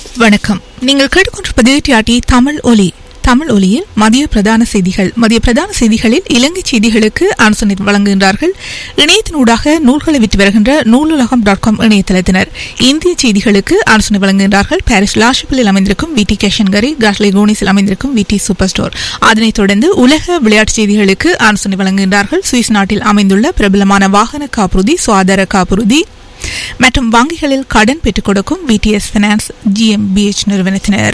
வணக்கம் நீங்கள் கேட்டுக்கொண்டிருப்பது டிஆர்டி தமிழ் ஒலி தமிழ் ஒலியில் மதிய பிரதான செய்திகள் மதிய பிரதான செய்திகளில் இலங்கை செய்திகளுக்கு ஆன்சனை வழங்குகின்றார்கள் இணையத்தினூடாக நூல்களை விற்று வருகின்ற நூலுலகம் டாட் காம் இணையதளத்தினர் இந்திய செய்திகளுக்கு ஆலோசனை வழங்குகின்றார்கள் பாரிஸ் லாஷிப்பில் அமைந்திருக்கும் வி டி கேஷன்கரி காஷ்லே கோனிஸில் அமைந்திருக்கும் வி டி சூப்பர் ஸ்டோர் அதனைத் தொடர்ந்து உலக விளையாட்டு செய்திகளுக்கு ஆலோசனை வழங்குகின்றார்கள் சுவிஸ் நாட்டில் அமைந்துள்ள பிரபலமான வாகன காப்புறுதி சுகாதார காப்புறுதி மற்றும் வங்கிகளில் கடன் பெற்றுக் கொடுக்கும் விடிஎஸ் பினான்ஸ் ஜிஎம்பிஎச் நிறுவனத்தினர்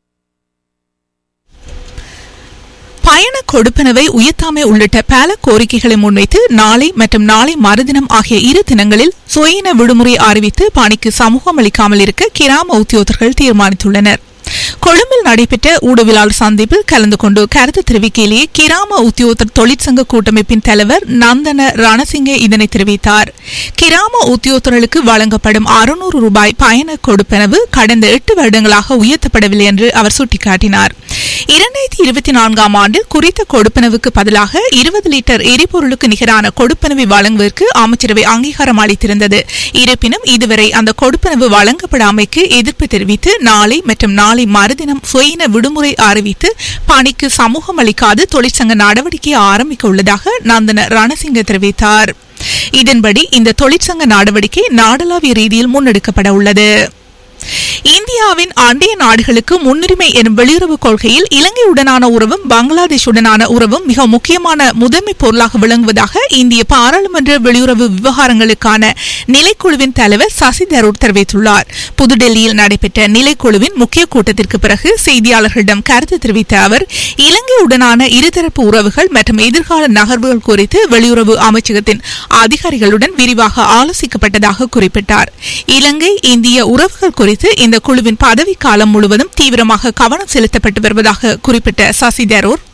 பயண கொடுப்பனவை உயர்த்தாமை உள்ளிட்ட பல கோரிக்கைகளை முன்வைத்து நாளை மற்றும் நாளை மறுதினம் ஆகிய இரு தினங்களில் சுயின விடுமுறை அறிவித்து பணிக்கு சமூகம் அளிக்காமல் இருக்க கிராம உத்தியோகர்கள் தீர்மானித்துள்ளனர் கொழும்பில் நடைபெற்ற ஊடகவியலாளர் சந்திப்பில் கலந்து கொண்டு கருத்து தெரிவிக்கையிலேயே கிராம உத்தியோகத்தர் தொழிற்சங்க கூட்டமைப்பின் தலைவர் நந்தன ரணசிங்கே இதனை தெரிவித்தார் கிராம உத்தியோகத்தர்களுக்கு வழங்கப்படும் அறுநூறு ரூபாய் பயண கொடுப்பனவு கடந்த எட்டு வருடங்களாக உயர்த்தப்படவில்லை என்று அவர் சுட்டிக்காட்டினார் இரண்டாயிரத்தி இருபத்தி நான்காம் ஆண்டில் குறித்த கொடுப்பனவுக்கு பதிலாக இருபது லிட்டர் எரிபொருளுக்கு நிகரான கொடுப்பனவை வழங்குவதற்கு அமைச்சரவை அங்கீகாரம் அளித்திருந்தது இருப்பினும் இதுவரை அந்த கொடுப்பனவு வழங்கப்படாமைக்கு எதிர்ப்பு தெரிவித்து நாளை மற்றும் நாளை மறுதினம் சுயின விடுமுறை அறிவித்து பணிக்கு சமூகம் அளிக்காது தொழிற்சங்க நடவடிக்கையை ஆரம்பிக்க உள்ளதாக நந்தன ரணசிங்க தெரிவித்தார் இதன்படி இந்த தொழிற்சங்க நடவடிக்கை நாடளாவிய ரீதியில் முன்னெடுக்கப்பட உள்ளது இந்தியாவின் அண்டைய நாடுகளுக்கு முன்னுரிமை எனும் வெளியுறவு கொள்கையில் இலங்கையுடனான உறவும் பங்களாதேஷுடனான உறவும் மிக முக்கியமான முதன்மை பொருளாக விளங்குவதாக இந்திய பாராளுமன்ற வெளியுறவு விவகாரங்களுக்கான நிலைக்குழுவின் தலைவர் சசி தரூர் தெரிவித்துள்ளார் புதுடெல்லியில் நடைபெற்ற நிலைக்குழுவின் முக்கிய கூட்டத்திற்கு பிறகு செய்தியாளர்களிடம் கருத்து தெரிவித்த அவர் இலங்கையுடனான இருதரப்பு உறவுகள் மற்றும் எதிர்கால நகர்வுகள் குறித்து வெளியுறவு அமைச்சகத்தின் அதிகாரிகளுடன் விரிவாக ஆலோசிக்கப்பட்டதாக குறிப்பிட்டார் இலங்கை இந்திய உறவுகள் குறித்து இந்த குழுவின் பதவிக்காலம் முழுவதும் தீவிரமாக கவனம் செலுத்தப்பட்டு வருவதாக குறிப்பிட்ட சசி தரூர்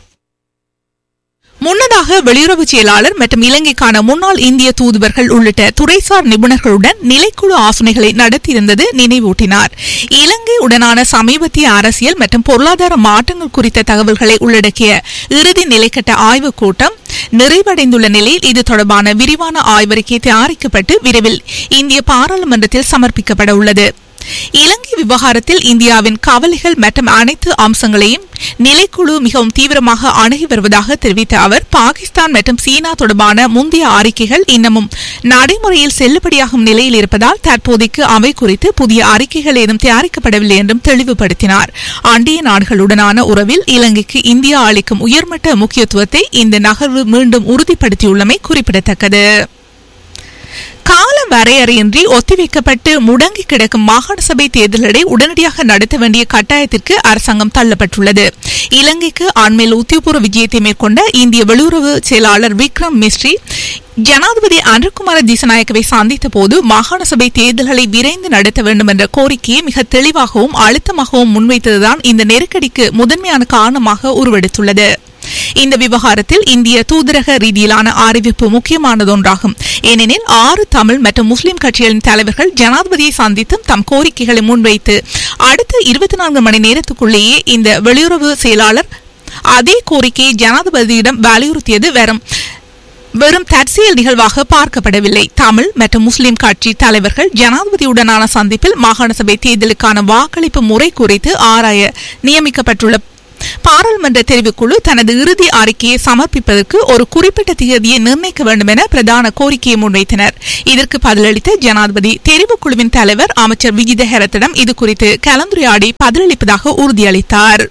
முன்னதாக வெளியுறவு செயலாளர் மற்றும் இலங்கைக்கான முன்னாள் இந்திய தூதுவர்கள் உள்ளிட்ட துறைசார் நிபுணர்களுடன் நிலைக்குழு ஆசனைகளை நடத்தியிருந்தது நினைவூட்டினார் இலங்கை உடனான சமீபத்திய அரசியல் மற்றும் பொருளாதார மாற்றங்கள் குறித்த தகவல்களை உள்ளடக்கிய இறுதி நிலைக்கட்ட ஆய்வுக் கூட்டம் நிறைவடைந்துள்ள நிலையில் இது தொடர்பான விரிவான ஆய்வறிக்கை தயாரிக்கப்பட்டு விரைவில் இந்திய பாராளுமன்றத்தில் சமர்ப்பிக்கப்பட உள்ளது இலங்கை விவகாரத்தில் இந்தியாவின் கவலைகள் மற்றும் அனைத்து அம்சங்களையும் நிலைக்குழு மிகவும் தீவிரமாக அணுகி வருவதாக தெரிவித்த அவர் பாகிஸ்தான் மற்றும் சீனா தொடர்பான முந்தைய அறிக்கைகள் இன்னமும் நடைமுறையில் செல்லுபடியாகும் நிலையில் இருப்பதால் தற்போதைக்கு அவை குறித்து புதிய அறிக்கைகள் ஏதும் தயாரிக்கப்படவில்லை என்றும் தெளிவுபடுத்தினார் அண்டைய நாடுகளுடனான உறவில் இலங்கைக்கு இந்தியா அளிக்கும் உயர்மட்ட முக்கியத்துவத்தை இந்த நகர்வு மீண்டும் உறுதிப்படுத்தியுள்ளமை குறிப்பிடத்தக்கது கால வரையறையின்றி ஒத்திவைக்கப்பட்டு முடங்கி கிடக்கும் மாகாண சபை தேர்தல்களை உடனடியாக நடத்த வேண்டிய கட்டாயத்திற்கு அரசாங்கம் தள்ளப்பட்டுள்ளது இலங்கைக்கு அண்மையில் உத்தியபூர்வ விஜயத்தை மேற்கொண்ட இந்திய வெளியுறவு செயலாளர் விக்ரம் மிஸ்ரி ஜனாதிபதி அனுர்குமார திசநாயக்கவை சந்தித்த போது மாகாண சபை தேர்தல்களை விரைந்து நடத்த வேண்டும் என்ற கோரிக்கையை மிக தெளிவாகவும் அழுத்தமாகவும் முன்வைத்ததுதான் இந்த நெருக்கடிக்கு முதன்மையான காரணமாக உருவெடுத்துள்ளது இந்த விவகாரத்தில் இந்திய தூதரக ரீதியிலான அறிவிப்பு முக்கியமானதொன்றாகும் ஏனெனில் ஆறு தமிழ் மற்றும் முஸ்லிம் கட்சிகளின் தலைவர்கள் ஜனாதிபதியை சந்தித்தும் தம் கோரிக்கைகளை முன்வைத்து அடுத்த இருபத்தி நான்கு மணி நேரத்துக்குள்ளேயே இந்த வெளியுறவு செயலாளர் அதே கோரிக்கையை ஜனாதிபதியிடம் வலியுறுத்தியது வெறும் வெறும் தற்செயல் நிகழ்வாக பார்க்கப்படவில்லை தமிழ் மற்றும் முஸ்லிம் கட்சி தலைவர்கள் ஜனாதிபதியுடனான சந்திப்பில் மாகாண சபை தேர்தலுக்கான வாக்களிப்பு முறை குறித்து ஆராய நியமிக்கப்பட்டுள்ள பாராளுமன்ற தெரிவுக்குழு தனது இறுதி அறிக்கையை சமர்ப்பிப்பதற்கு ஒரு குறிப்பிட்ட தேதியை நிர்ணயிக்க வேண்டும் என பிரதான கோரிக்கையை முன்வைத்தனர் இதற்கு பதிலளித்த ஜனாதிபதி தெரிவுக்குழுவின் தலைவர் அமைச்சர் விஜிதஹரத்திடம் இதுகுறித்து கலந்துரையாடி பதிலளிப்பதாக உறுதியளித்தார்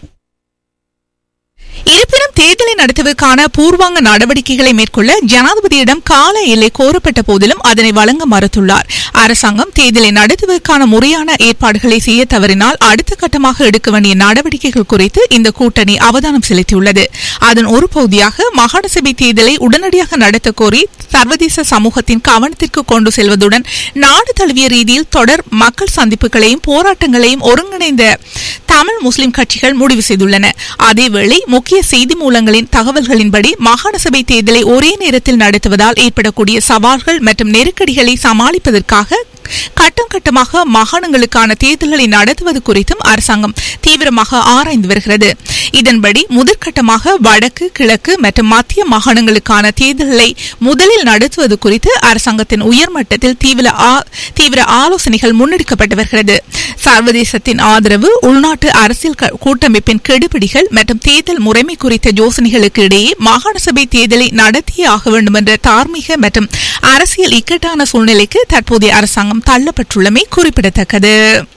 இருப்பினும் தேர்தலை நடத்துவதற்கான பூர்வாங்க நடவடிக்கைகளை மேற்கொள்ள ஜனாதிபதியிடம் கால எல்லை கோரப்பட்ட போதிலும் அதனை வழங்க மறுத்துள்ளார் அரசாங்கம் தேர்தலை நடத்துவதற்கான முறையான ஏற்பாடுகளை செய்ய தவறினால் அடுத்த கட்டமாக எடுக்க வேண்டிய நடவடிக்கைகள் குறித்து இந்த கூட்டணி அவதானம் செலுத்தியுள்ளது அதன் ஒரு பகுதியாக மாகாண சபை தேர்தலை உடனடியாக நடத்த கோரி சர்வதேச சமூகத்தின் கவனத்திற்கு கொண்டு செல்வதுடன் நாடு தழுவிய ரீதியில் தொடர் மக்கள் சந்திப்புகளையும் போராட்டங்களையும் ஒருங்கிணைந்த தமிழ் முஸ்லிம் கட்சிகள் முடிவு செய்துள்ளன அதேவேளை முக்கிய செய்தி மூலங்களின் தகவல்களின்படி மாகாண சபை தேர்தலை ஒரே நேரத்தில் நடத்துவதால் ஏற்படக்கூடிய சவால்கள் மற்றும் நெருக்கடிகளை சமாளிப்பதற்காக கட்டம் கட்டமாக மாகாணங்களுக்கான தேர்தல்களை நடத்துவது குறித்தும் அரசாங்கம் தீவிரமாக ஆராய்ந்து வருகிறது இதன்படி முதற்கட்டமாக வடக்கு கிழக்கு மற்றும் மத்திய மாகாணங்களுக்கான தேர்தல்களை முதலில் நடத்துவது குறித்து அரசாங்கத்தின் உயர்மட்டத்தில் தீவிர ஆ- தீவிர ஆலோசனைகள் முன்னெடுக்கப்பட்டு வருகிறது சர்வதேசத்தின் ஆதரவு உள்நாட்டு அரசியல் க- கூட்டமைப்பின் கெடுபிடிகள் மற்றும் தேர்தல் முறைமை குறித்த யோசனைகளுக்கு இடையே மாகாண சபை தேர்தலை நடத்தியே ஆக வேண்டும் என்ற தார்மீக மற்றும் அரசியல் இக்கட்டான சூழ்நிலைக்கு தற்போதைய அரசாங்கம் தள்ளப்பட்டுள்ளமை குறிப்பிடத்தக்கது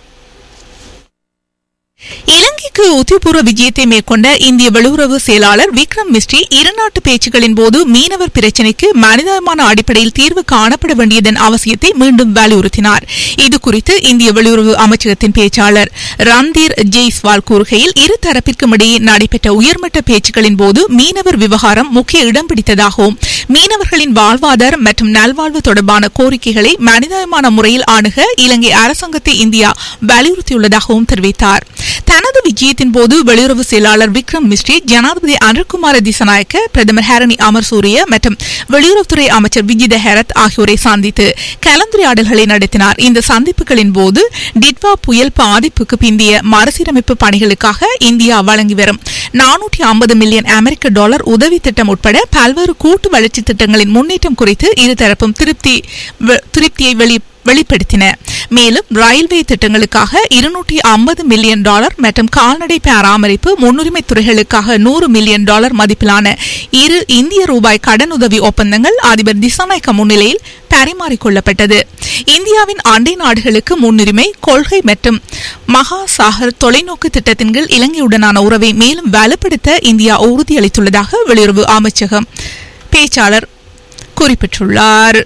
இலங்கைக்கு உத்தியபூர்வ விஜயத்தை மேற்கொண்ட இந்திய வெளியுறவு செயலாளர் விக்ரம் மிஸ்ரி இருநாட்டு பேச்சுக்களின் போது மீனவர் பிரச்சினைக்கு மனிதாபிமான அடிப்படையில் தீர்வு காணப்பட வேண்டியதன் அவசியத்தை மீண்டும் வலியுறுத்தினார் இது குறித்து இந்திய வெளியுறவு அமைச்சகத்தின் பேச்சாளர் ரந்தீர் ஜெய்ஸ்வால் கூறுகையில் இரு தரப்பிற்கும் இடையே நடைபெற்ற உயர்மட்ட பேச்சுக்களின் போது மீனவர் விவகாரம் முக்கிய இடம் பிடித்ததாகவும் மீனவர்களின் வாழ்வாதாரம் மற்றும் நல்வாழ்வு தொடர்பான கோரிக்கைகளை மனிதாபிமான முறையில் அணுக இலங்கை அரசாங்கத்தை இந்தியா வலியுறுத்தியுள்ளதாகவும் தெரிவித்தார் தனது விஜயத்தின் போது வெளியுறவு செயலாளர் விக்ரம் மிஸ்ரி ஜனாதிபதி அனுர்குமார திசநாயக்க பிரதமர் ஹரணி அமர் சூரிய மற்றும் வெளியுறவுத்துறை அமைச்சர் விஜித ஹெரத் ஆகியோரை சந்தித்து கலந்துரையாடல்களை நடத்தினார் இந்த சந்திப்புகளின் போது டிட்வா புயல் பாதிப்புக்கு பிந்திய மறுசீரமைப்பு பணிகளுக்காக இந்தியா வழங்கி வரும் நானூற்றி ஐம்பது மில்லியன் அமெரிக்க டாலர் உதவி திட்டம் உட்பட பல்வேறு கூட்டு வளர்ச்சி திட்டங்களின் முன்னேற்றம் குறித்து இருதரப்பும் திருப்தி வெ- திருப்தியை வெளி வெளிப்படுத்தின மேலும் ரயில்வே திட்டங்களுக்காக இருநூற்றி ஐம்பது மில்லியன் டாலர் மற்றும் கால்நடை பராமரிப்பு முன்னுரிமை துறைகளுக்காக நூறு மில்லியன் டாலர் மதிப்பிலான இரு இந்திய ரூபாய் கடனுதவி ஒப்பந்தங்கள் அதிபர் திசாநாயக்க முன்னிலையில் பரிமாறிக்கொள்ளப்பட்டது இந்தியாவின் அண்டை நாடுகளுக்கு முன்னுரிமை கொள்கை மற்றும் மகா சாகர் தொலைநோக்கு திட்டத்தின் கீழ் இலங்கையுடனான உறவை மேலும் வலுப்படுத்த இந்தியா உறுதியளித்துள்ளதாக வெளியுறவு அமைச்சகம் பேச்சாளர் குறிப்பிட்டுள்ளார்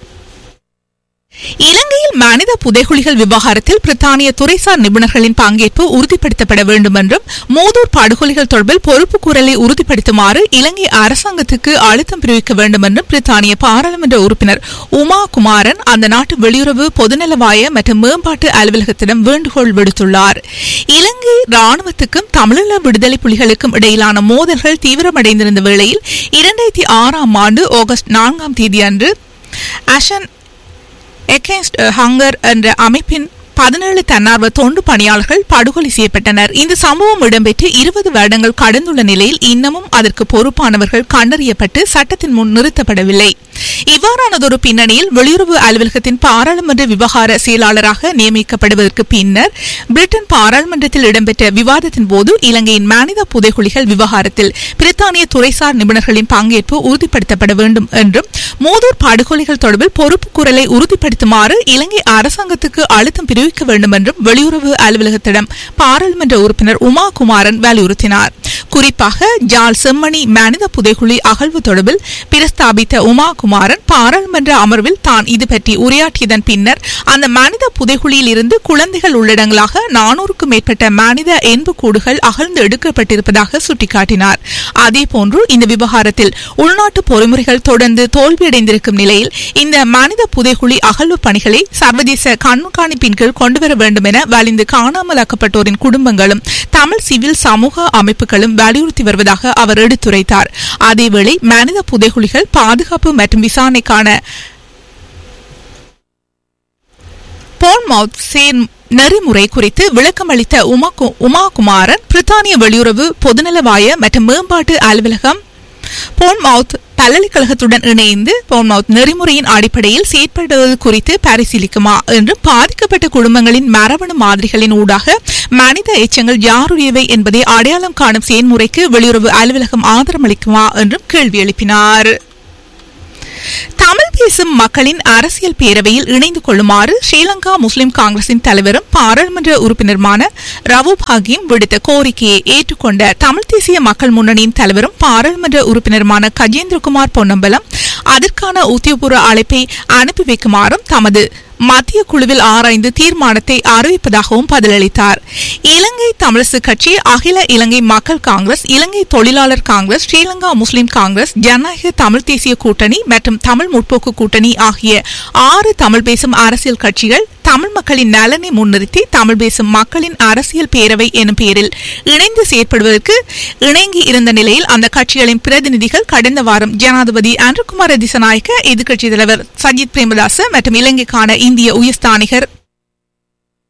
இலங்கையில் மனித புதைகுழிகள் விவகாரத்தில் பிரித்தானிய துறைசார் நிபுணர்களின் பங்கேற்பு உறுதிப்படுத்தப்பட வேண்டும் என்றும் மோதூர் படுகொலைகள் தொடர்பில் பொறுப்பு கூறலை உறுதிப்படுத்துமாறு இலங்கை அரசாங்கத்துக்கு அழுத்தம் பிரிவிக்க வேண்டும் என்றும் பிரித்தானிய பாராளுமன்ற உறுப்பினர் உமா குமாரன் அந்த நாட்டு வெளியுறவு பொதுநலவாய மற்றும் மேம்பாட்டு அலுவலகத்திடம் வேண்டுகோள் விடுத்துள்ளார் இலங்கை ராணுவத்துக்கும் தமிழீழ விடுதலை புலிகளுக்கும் இடையிலான மோதல்கள் தீவிரமடைந்திருந்த வேளையில் இரண்டாயிரத்தி ஆறாம் ஆண்டு ஆகஸ்ட் நான்காம் தேதி அன்று அஷன் எகேன்ஸ்ட் ஹங்கர் என்ற அமைப்பின் பதினேழு தன்னார்வ தொண்டு பணியாளர்கள் படுகொலை செய்யப்பட்டனர் இந்த சம்பவம் இடம்பெற்று இருபது வருடங்கள் கடந்துள்ள நிலையில் இன்னமும் அதற்கு பொறுப்பானவர்கள் கண்டறியப்பட்டு சட்டத்தின் முன் நிறுத்தப்படவில்லை இவ்வாறானதொரு பின்னணியில் வெளியுறவு அலுவலகத்தின் பாராளுமன்ற விவகார செயலாளராக நியமிக்கப்படுவதற்கு பின்னர் பிரிட்டன் பாராளுமன்றத்தில் இடம்பெற்ற விவாதத்தின் போது இலங்கையின் மனித புதைகுழிகள் விவகாரத்தில் பிரித்தானிய துறைசார் நிபுணர்களின் பங்கேற்பு உறுதிப்படுத்தப்பட வேண்டும் என்றும் மோதூர் படுகொலைகள் தொடர்பில் பொறுப்பு குரலை உறுதிப்படுத்துமாறு இலங்கை அரசாங்கத்துக்கு அழுத்தம் பிரிவிக்க வேண்டும் என்றும் வெளியுறவு அலுவலகத்திடம் பாராளுமன்ற உறுப்பினர் உமா குமாரன் வலியுறுத்தினார் குறிப்பாக ஜால் செம்மணி மனித புதைகுழி அகழ்வு தொடர்பில் பிரஸ்தாபித்த உமா குமாரன் பாராளுமன்ற அமர்வில் தான் இது பற்றி உரையாற்றியதன் பின்னர் அந்த மனித புதைகுழியில் இருந்து குழந்தைகள் உள்ளடங்களாக நானூறுக்கும் மேற்பட்ட மனித எண்புக்கூடுகள் அகழ்ந்து எடுக்கப்பட்டிருப்பதாக சுட்டிக்காட்டினார் அதேபோன்று இந்த விவகாரத்தில் உள்நாட்டு பொறிமுறைகள் தொடர்ந்து தோல்வியடைந்திருக்கும் நிலையில் இந்த மனித புதைகுழி அகழ்வு பணிகளை சர்வதேச கண்காணிப்பின் கீழ் கொண்டுவர வேண்டும் என வலிந்து காணாமலாக்கப்பட்டோரின் குடும்பங்களும் தமிழ் சிவில் சமூக அமைப்புகளும் வலியுறுத்தி வருவதாக அவர் எடுத்துரைத்தார் அதேவேளை மனித புதைகுழிகள் பாதுகாப்பு மற்றும் விசாரணைக்கான போன்மவுத் சேர் நெறிமுறை குறித்து விளக்கமளித்த உமா கு- உமா குமாரன் பிரித்தானிய வெளியுறவு பொதுநலவாய மற்றும் மேம்பாட்டு அலுவலகம் போன்மவுத் பல்கலைக்கழகத்துடன் இணைந்து போன்மவுத் நெறிமுறையின் அடிப்படையில் செயற்படுவது குறித்து பரிசீலிக்குமா என்றும் பாதிக்கப்பட்ட குடும்பங்களின் மரபணு மாதிரிகளின் ஊடாக மனித எச்சங்கள் யாருடையவை என்பதை அடையாளம் காணும் செயல்முறைக்கு வெளியுறவு அலுவலகம் ஆதரவளிக்குமா என்றும் கேள்வி எழுப்பினார் தமிழ் பேசும் மக்களின் அரசியல் பேரவையில் இணைந்து கொள்ளுமாறு ஸ்ரீலங்கா முஸ்லிம் காங்கிரசின் தலைவரும் பாராளுமன்ற உறுப்பினருமான ரவூப் ஹக்கீம் விடுத்த கோரிக்கையை ஏற்றுக்கொண்ட தமிழ் தேசிய மக்கள் முன்னணியின் தலைவரும் பாராளுமன்ற உறுப்பினருமான கஜேந்திரகுமார் பொன்னம்பலம் அதற்கான உத்தியோகபூர்வ அழைப்பை அனுப்பி வைக்குமாறும் தமது மத்திய குழுவில் ஆராய்ந்து தீர்மானத்தை அறிவிப்பதாகவும் பதிலளித்தார் இலங்கை தமிழரசு கட்சி அகில இலங்கை மக்கள் காங்கிரஸ் இலங்கை தொழிலாளர் காங்கிரஸ் ஸ்ரீலங்கா முஸ்லிம் காங்கிரஸ் ஜனநாயக தமிழ் தேசிய கூட்டணி மற்றும் தமிழ் முற்போக்கு கூட்டணி ஆகிய ஆறு தமிழ் பேசும் அரசியல் கட்சிகள் தமிழ் மக்களின் நலனை முன்னிறுத்தி தமிழ் பேசும் மக்களின் அரசியல் பேரவை எனும் பெயரில் இணைந்து செயற்படுவதற்கு இணங்கி இருந்த நிலையில் அந்த கட்சிகளின் பிரதிநிதிகள் கடந்த வாரம் ஜனாதிபதி அன்ருகுமார திசநாயக்க எதிர்க்கட்சித் தலைவர் சஜித் பிரேமதாச மற்றும் இலங்கைக்கான இந்திய உயர்ஸ்தானிகர்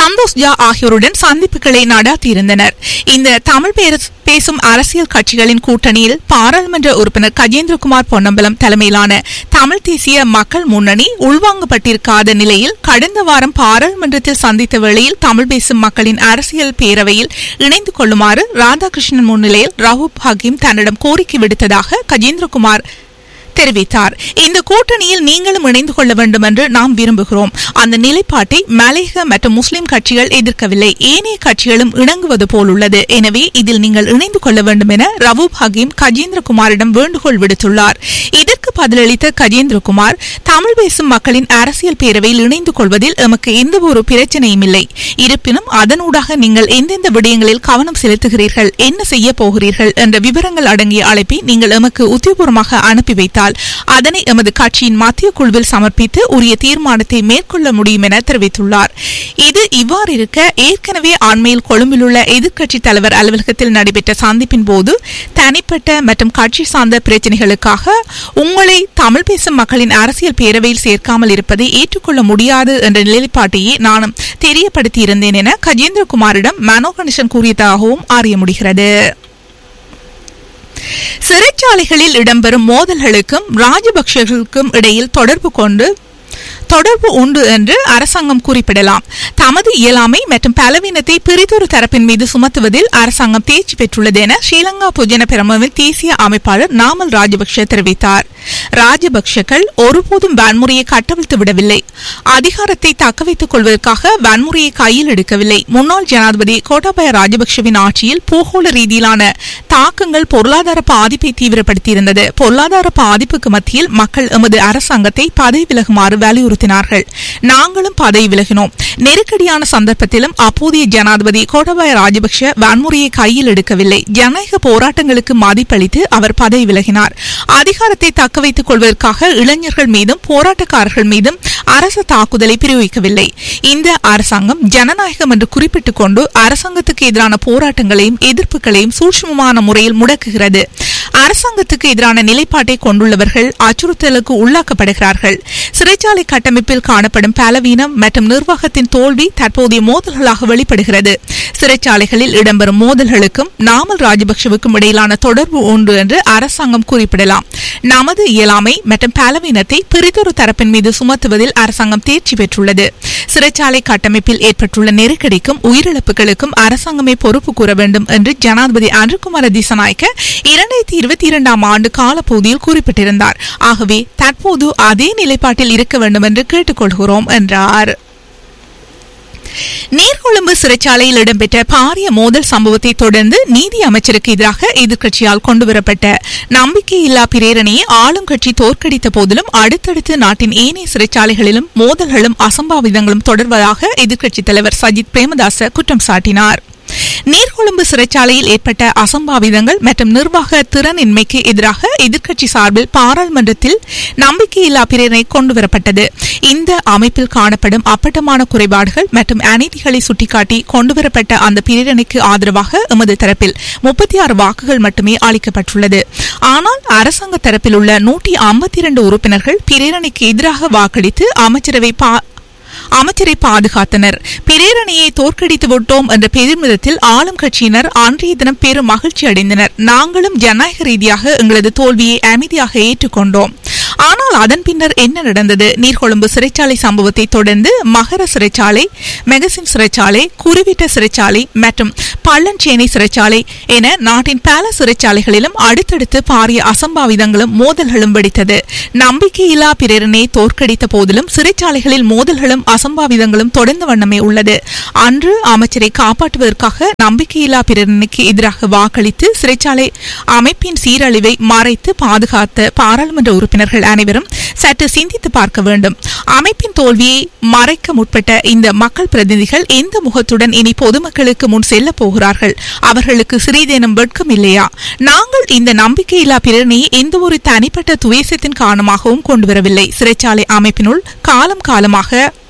சந்தோஷ் ஜா ஆகியோருடன் சந்திப்புகளை நடாத்தியிருந்தனர் இந்த தமிழ் பேர- பேசும் அரசியல் கட்சிகளின் கூட்டணியில் பாராளுமன்ற உறுப்பினர் கஜேந்திரகுமார் பொன்னம்பலம் தலைமையிலான தமிழ் தேசிய மக்கள் முன்னணி உள்வாங்கப்பட்டிருக்காத நிலையில் கடந்த வாரம் பாராளுமன்றத்தில் சந்தித்த வேளையில் தமிழ் பேசும் மக்களின் அரசியல் பேரவையில் இணைந்து கொள்ளுமாறு ராதாகிருஷ்ணன் முன்னிலையில் ரவுப் ஹக்கீம் தன்னிடம் கோரிக்கை விடுத்ததாக கஜேந்திரகுமார் தெரிவித்தார் இந்த கூட்டணியில் நீங்களும் இணைந்து கொள்ள வேண்டும் என்று நாம் விரும்புகிறோம் அந்த நிலைப்பாட்டை மலையக மற்றும் முஸ்லிம் கட்சிகள் எதிர்க்கவில்லை ஏனைய கட்சிகளும் இணங்குவது போல் உள்ளது எனவே இதில் நீங்கள் இணைந்து கொள்ள வேண்டும் என ரவூப் ஹக்கீம் கஜேந்திரகுமாரிடம் வேண்டுகோள் விடுத்துள்ளார் இதற்கு பதிலளித்த கஜேந்திரகுமார் தமிழ் பேசும் மக்களின் அரசியல் பேரவையில் இணைந்து கொள்வதில் எமக்கு எந்த ஒரு பிரச்சனையும் இல்லை இருப்பினும் அதனூடாக நீங்கள் எந்தெந்த விடயங்களில் கவனம் செலுத்துகிறீர்கள் என்ன செய்ய போகிறீர்கள் என்ற விவரங்கள் அடங்கிய அழைப்பை நீங்கள் எமக்கு உத்தியபூர்வமாக அனுப்பி வைத்தால் அதனை எமது கட்சியின் மத்திய குழுவில் சமர்ப்பித்து உரிய தீர்மானத்தை மேற்கொள்ள முடியும் என தெரிவித்துள்ளார் இது இவ்வாறு இருக்க ஏற்கனவே அண்மையில் கொழும்பில் உள்ள எதிர்க்கட்சி தலைவர் அலுவலகத்தில் நடைபெற்ற சந்திப்பின் போது தனிப்பட்ட மற்றும் கட்சி சார்ந்த பிரச்சினைகளுக்காக உங்களை தமிழ் பேசும் மக்களின் அரசியல் பேரவையில் சேர்க்காமல் இருப்பதை ஏற்றுக்கொள்ள முடியாது என்ற நிலைப்பாட்டையே நானும் தெரியப்படுத்தியிருந்தேன் என கஜேந்திரகுமாரிடம் மனோ கணேசன் கூறியதாகவும் அறிய முடிகிறது சிறைச்சாலைகளில் இடம்பெறும் மோதல்களுக்கும் ராஜபக்சர்களுக்கும் இடையில் தொடர்பு கொண்டு தொடர்பு உண்டு என்று அரசாங்கம் குறிப்பிடலாம் தமது இயலாமை மற்றும் பலவீனத்தை பிரிதொரு தரப்பின் மீது சுமத்துவதில் அரசாங்கம் தேர்ச்சி பெற்றுள்ளது என ஸ்ரீலங்கா பொஜன பெரமுவின் தேசிய அமைப்பாளர் நாமல் ராஜபக்ஷ தெரிவித்தார் ராஜபக்ஷக்கள் ஒருபோதும் வன்முறையை கட்டவிழ்த்து விடவில்லை அதிகாரத்தை தக்கவைத்துக் கொள்வதற்காக வன்முறையை கையில் எடுக்கவில்லை முன்னாள் ஜனாதிபதி கோட்டாபய ராஜபக்ஷவின் ஆட்சியில் பூகோள ரீதியிலான தாக்கங்கள் பொருளாதார பாதிப்பை தீவிரப்படுத்தியிருந்தது பொருளாதார பாதிப்புக்கு மத்தியில் மக்கள் எமது அரசாங்கத்தை பதவி விலகுமாறு வலியுறுத்தினார்கள் நாங்களும் பதவி விலகினோம் நெருக்கடியான சந்தர்ப்பத்திலும் அப்போதைய ஜனாதிபதி கோட்டாபய ராஜபக்ஷ வன்முறையை கையில் எடுக்கவில்லை ஜனநாயக போராட்டங்களுக்கு மதிப்பளித்து அவர் பதவி விலகினார் அதிகாரத்தை தக்க வைத்துக் கொள்வதற்காக இளைஞர்கள் மீதும் போராட்டக்காரர்கள் மீதும் அரசு தாக்குதலை பிரயோகிக்கவில்லை இந்த அரசாங்கம் ஜனநாயகம் என்று குறிப்பிட்டுக் கொண்டு அரசாங்கத்துக்கு எதிரான போராட்டங்களையும் எதிர்ப்புகளையும் சூட்சுமமான முறையில் முடக்குகிறது அரசாங்கத்துக்கு எதிரான நிலைப்பாட்டை கொண்டுள்ளவர்கள் அச்சுறுத்தலுக்கு உள்ளாக்கப்படுகிறார்கள் சிறைச்சாலை கட்டமைப்பில் காணப்படும் பலவீனம் மற்றும் நிர்வாகத்தின் தோல்வி தற்போதைய மோதல்களாக வெளிப்படுகிறது சிறைச்சாலைகளில் இடம்பெறும் மோதல்களுக்கும் நாமல் ராஜபக்சவுக்கும் இடையிலான தொடர்பு உண்டு என்று அரசாங்கம் குறிப்பிடலாம் நமது இயலாமை மற்றும் பலவீனத்தை பிரிதொரு தரப்பின் மீது சுமத்துவதில் அரசாங்கம் தேர்ச்சி பெற்றுள்ளது சிறைச்சாலை கட்டமைப்பில் ஏற்பட்டுள்ள நெருக்கடிக்கும் உயிரிழப்புகளுக்கும் அரசாங்கமே பொறுப்பு கூற வேண்டும் என்று ஜனாதிபதி அன்ருகுமார திசநாயக்க இரண்டாயிரத்தி இருபத்தி இரண்டாம் ஆண்டு காலப்பகுதியில் குறிப்பிட்டிருந்தார் ஆகவே தற்போது அதே நிலைப்பாட்டில் இருக்க வேண்டும் என்று கேட்டுக்கொள்கிறோம் என்றார் நீர்கொழும்பு சிறைச்சாலையில் இடம்பெற்ற பாரிய மோதல் சம்பவத்தை தொடர்ந்து நீதி அமைச்சருக்கு எதிராக எதிர்க்கட்சியால் கொண்டுவரப்பட்ட நம்பிக்கையில்லா பிரேரணையை ஆளும் கட்சி தோற்கடித்த போதிலும் அடுத்தடுத்து நாட்டின் ஏனைய சிறைச்சாலைகளிலும் மோதல்களும் அசம்பாவிதங்களும் தொடர்வதாக எதிர்க்கட்சித் தலைவர் சஜித் பிரேமதாச குற்றம் சாட்டினார் நீர்கொழும்பு சிறைச்சாலையில் ஏற்பட்ட அசம்பாவிதங்கள் மற்றும் நிர்வாக திறனின்மைக்கு எதிராக எதிர்க்கட்சி சார்பில் பாராளுமன்றத்தில் நம்பிக்கையில்லா பிரேரணை கொண்டுவரப்பட்டது இந்த அமைப்பில் காணப்படும் அப்பட்டமான குறைபாடுகள் மற்றும் அநீதிகளை சுட்டிக்காட்டி கொண்டுவரப்பட்ட அந்த பிரேரணைக்கு ஆதரவாக எமது தரப்பில் முப்பத்தி ஆறு வாக்குகள் மட்டுமே அளிக்கப்பட்டுள்ளது ஆனால் அரசாங்க தரப்பில் உள்ள நூற்றி ஐம்பத்தி இரண்டு உறுப்பினர்கள் பிரேரணைக்கு எதிராக வாக்களித்து அமைச்சரவை பா அமைச்சரை பாதுகாத்தனர் பிரேரணையை தோற்கடித்து விட்டோம் என்ற பெருமிதத்தில் ஆளும் கட்சியினர் அன்றைய தினம் பெரும் மகிழ்ச்சி அடைந்தனர் நாங்களும் ஜனநாயக ரீதியாக எங்களது தோல்வியை அமைதியாக ஏற்றுக்கொண்டோம் ஆனால் அதன் பின்னர் என்ன நடந்தது நீர்கொழும்பு சிறைச்சாலை சம்பவத்தை தொடர்ந்து மகர சிறைச்சாலை மெகசின் சிறைச்சாலை குருவிட்ட சிறைச்சாலை மற்றும் பள்ளஞ்சேனை சிறைச்சாலை என நாட்டின் பல சிறைச்சாலைகளிலும் அடுத்தடுத்து பாரிய அசம்பாவிதங்களும் மோதல்களும் வெடித்தது நம்பிக்கையில்லா பிரேரணையை தோற்கடித்த போதிலும் சிறைச்சாலைகளில் மோதல்களும் அசம்பாவிதங்களும் தொடர்ந்த வண்ணமே உள்ளது அன்று அமைச்சரை காப்பாற்றுவதற்காக நம்பிக்கையில்லா பிரேரணைக்கு எதிராக வாக்களித்து சிறைச்சாலை அமைப்பின் சீரழிவை மறைத்து பாதுகாத்த பாராளுமன்ற உறுப்பினர்கள் அனைவரும் சற்று சிந்தித்து பார்க்க வேண்டும் அமைப்பின் தோல்வியை மறைக்க முற்பட்ட இந்த மக்கள் பிரதிநிதிகள் எந்த முகத்துடன் இனி பொதுமக்களுக்கு முன் செல்ல போகிறார்கள் அவர்களுக்கு சிறிதேனும் வெட்கம் இல்லையா நாங்கள் இந்த நம்பிக்கையில்லா பிரேரணையை எந்த ஒரு தனிப்பட்ட துவேசத்தின் காரணமாகவும் கொண்டு வரவில்லை சிறைச்சாலை அமைப்பினுள் காலம் காலமாக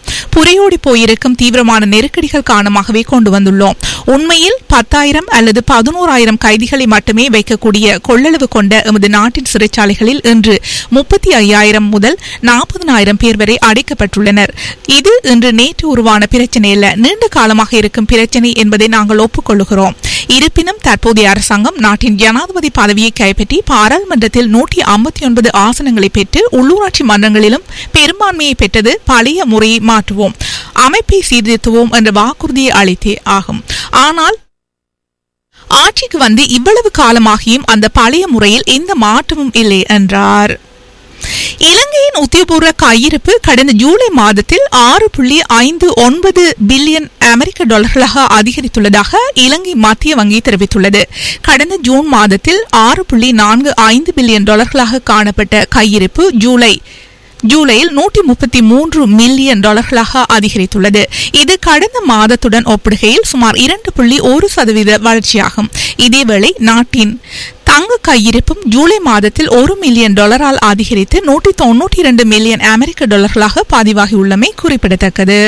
புரையோடி போயிருக்கும் தீவிரமான நெருக்கடிகள் காரணமாகவே கொண்டு வந்துள்ளோம் உண்மையில் பத்தாயிரம் அல்லது பதினோராயிரம் கைதிகளை மட்டுமே வைக்கக்கூடிய கொள்ளளவு கொண்ட எமது நாட்டின் சிறைச்சாலைகளில் இன்று முப்பத்தி ஐயாயிரம் முதல் நாற்பதனாயிரம் பேர் வரை அடைக்கப்பட்டுள்ளனர் இது இன்று நேற்று உருவான பிரச்சனை அல்ல நீண்ட காலமாக இருக்கும் பிரச்சனை என்பதை நாங்கள் ஒப்புக்கொள்கிறோம் இருப்பினும் தற்போதைய அரசாங்கம் நாட்டின் ஜனாதிபதி பதவியை கைப்பற்றி பாராளுமன்றத்தில் நூற்றி ஐம்பத்தி ஒன்பது ஆசனங்களை பெற்று உள்ளூராட்சி மன்றங்களிலும் பெரும்பான்மையை பெற்றது பழைய முறையை மாற்றுவோம் அமைப்பை சீர்திருத்துவோம் என்ற வாக்குறுதியை அளித்தே ஆகும் ஆனால் ஆட்சிக்கு வந்து இவ்வளவு காலமாகியும் அந்த பழைய முறையில் எந்த மாற்றமும் இல்லை என்றார் இலங்கையின் உத்தியபூர்வ கையிருப்பு கடந்த ஜூலை மாதத்தில் ஆறு புள்ளி ஐந்து ஒன்பது பில்லியன் அமெரிக்க டாலர்களாக அதிகரித்துள்ளதாக இலங்கை மத்திய வங்கி தெரிவித்துள்ளது கடந்த ஜூன் மாதத்தில் ஆறு புள்ளி நான்கு ஐந்து பில்லியன் டாலர்களாக காணப்பட்ட கையிருப்பு ஜூலை ஜூலையில் நூற்றி முப்பத்தி மூன்று மில்லியன் டாலர்களாக அதிகரித்துள்ளது இது கடந்த மாதத்துடன் ஒப்பிடுகையில் சுமார் இரண்டு புள்ளி ஒரு சதவீத வளர்ச்சியாகும் இதேவேளை நாட்டின் தங்க கையிருப்பும் ஜூலை மாதத்தில் ஒரு மில்லியன் டாலரால் அதிகரித்து நூற்றி தொன்னூற்றி இரண்டு மில்லியன் அமெரிக்க டாலர்களாக பதிவாகியுள்ளமை குறிப்பிடத்தக்கது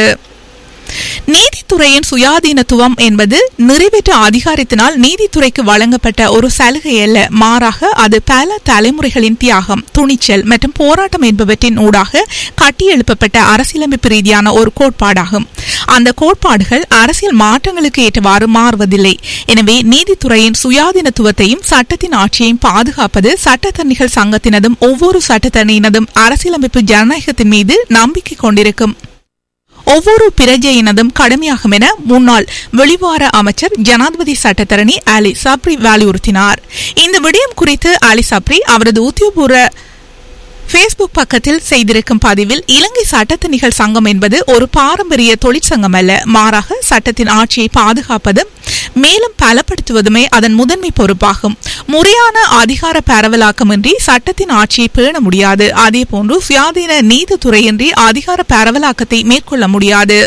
நீதித்துறையின் சுயாதீனத்துவம் என்பது நிறைவேற்ற அதிகாரத்தினால் நீதித்துறைக்கு வழங்கப்பட்ட ஒரு சலுகை அல்ல மாறாக அது பல தலைமுறைகளின் தியாகம் துணிச்சல் மற்றும் போராட்டம் என்பவற்றின் ஊடாக கட்டியெழுப்பப்பட்ட அரசியலமைப்பு ரீதியான ஒரு கோட்பாடாகும் அந்த கோட்பாடுகள் அரசியல் மாற்றங்களுக்கு ஏற்றவாறு மாறுவதில்லை எனவே நீதித்துறையின் சுயாதீனத்துவத்தையும் சட்டத்தின் ஆட்சியையும் பாதுகாப்பது சட்டத்தரணிகள் சங்கத்தினதும் ஒவ்வொரு சட்டத்தரணியினதும் அரசியலமைப்பு ஜனநாயகத்தின் மீது நம்பிக்கை கொண்டிருக்கும் ஒவ்வொரு பிரஜையினதும் கடமையாகும் என முன்னாள் வெளிவார அமைச்சர் ஜனாதிபதி சட்டத்தரணி அலி சப்ரி வலியுறுத்தினார் இந்த விடயம் குறித்து அலி சப்ரி அவரது உத்தியோகபூர்வ ஃபேஸ்புக் பக்கத்தில் செய்திருக்கும் பதிவில் இலங்கை சட்டத்தணிகள் சங்கம் என்பது ஒரு பாரம்பரிய தொழிற்சங்கம் அல்ல மாறாக சட்டத்தின் ஆட்சியை பாதுகாப்பதும் மேலும் பலப்படுத்துவதுமே அதன் முதன்மை பொறுப்பாகும் முறையான அதிகார பரவலாக்கமின்றி சட்டத்தின் ஆட்சியை பேண முடியாது அதேபோன்று சுயாதீன நீதித்துறையின்றி அதிகார பரவலாக்கத்தை மேற்கொள்ள முடியாது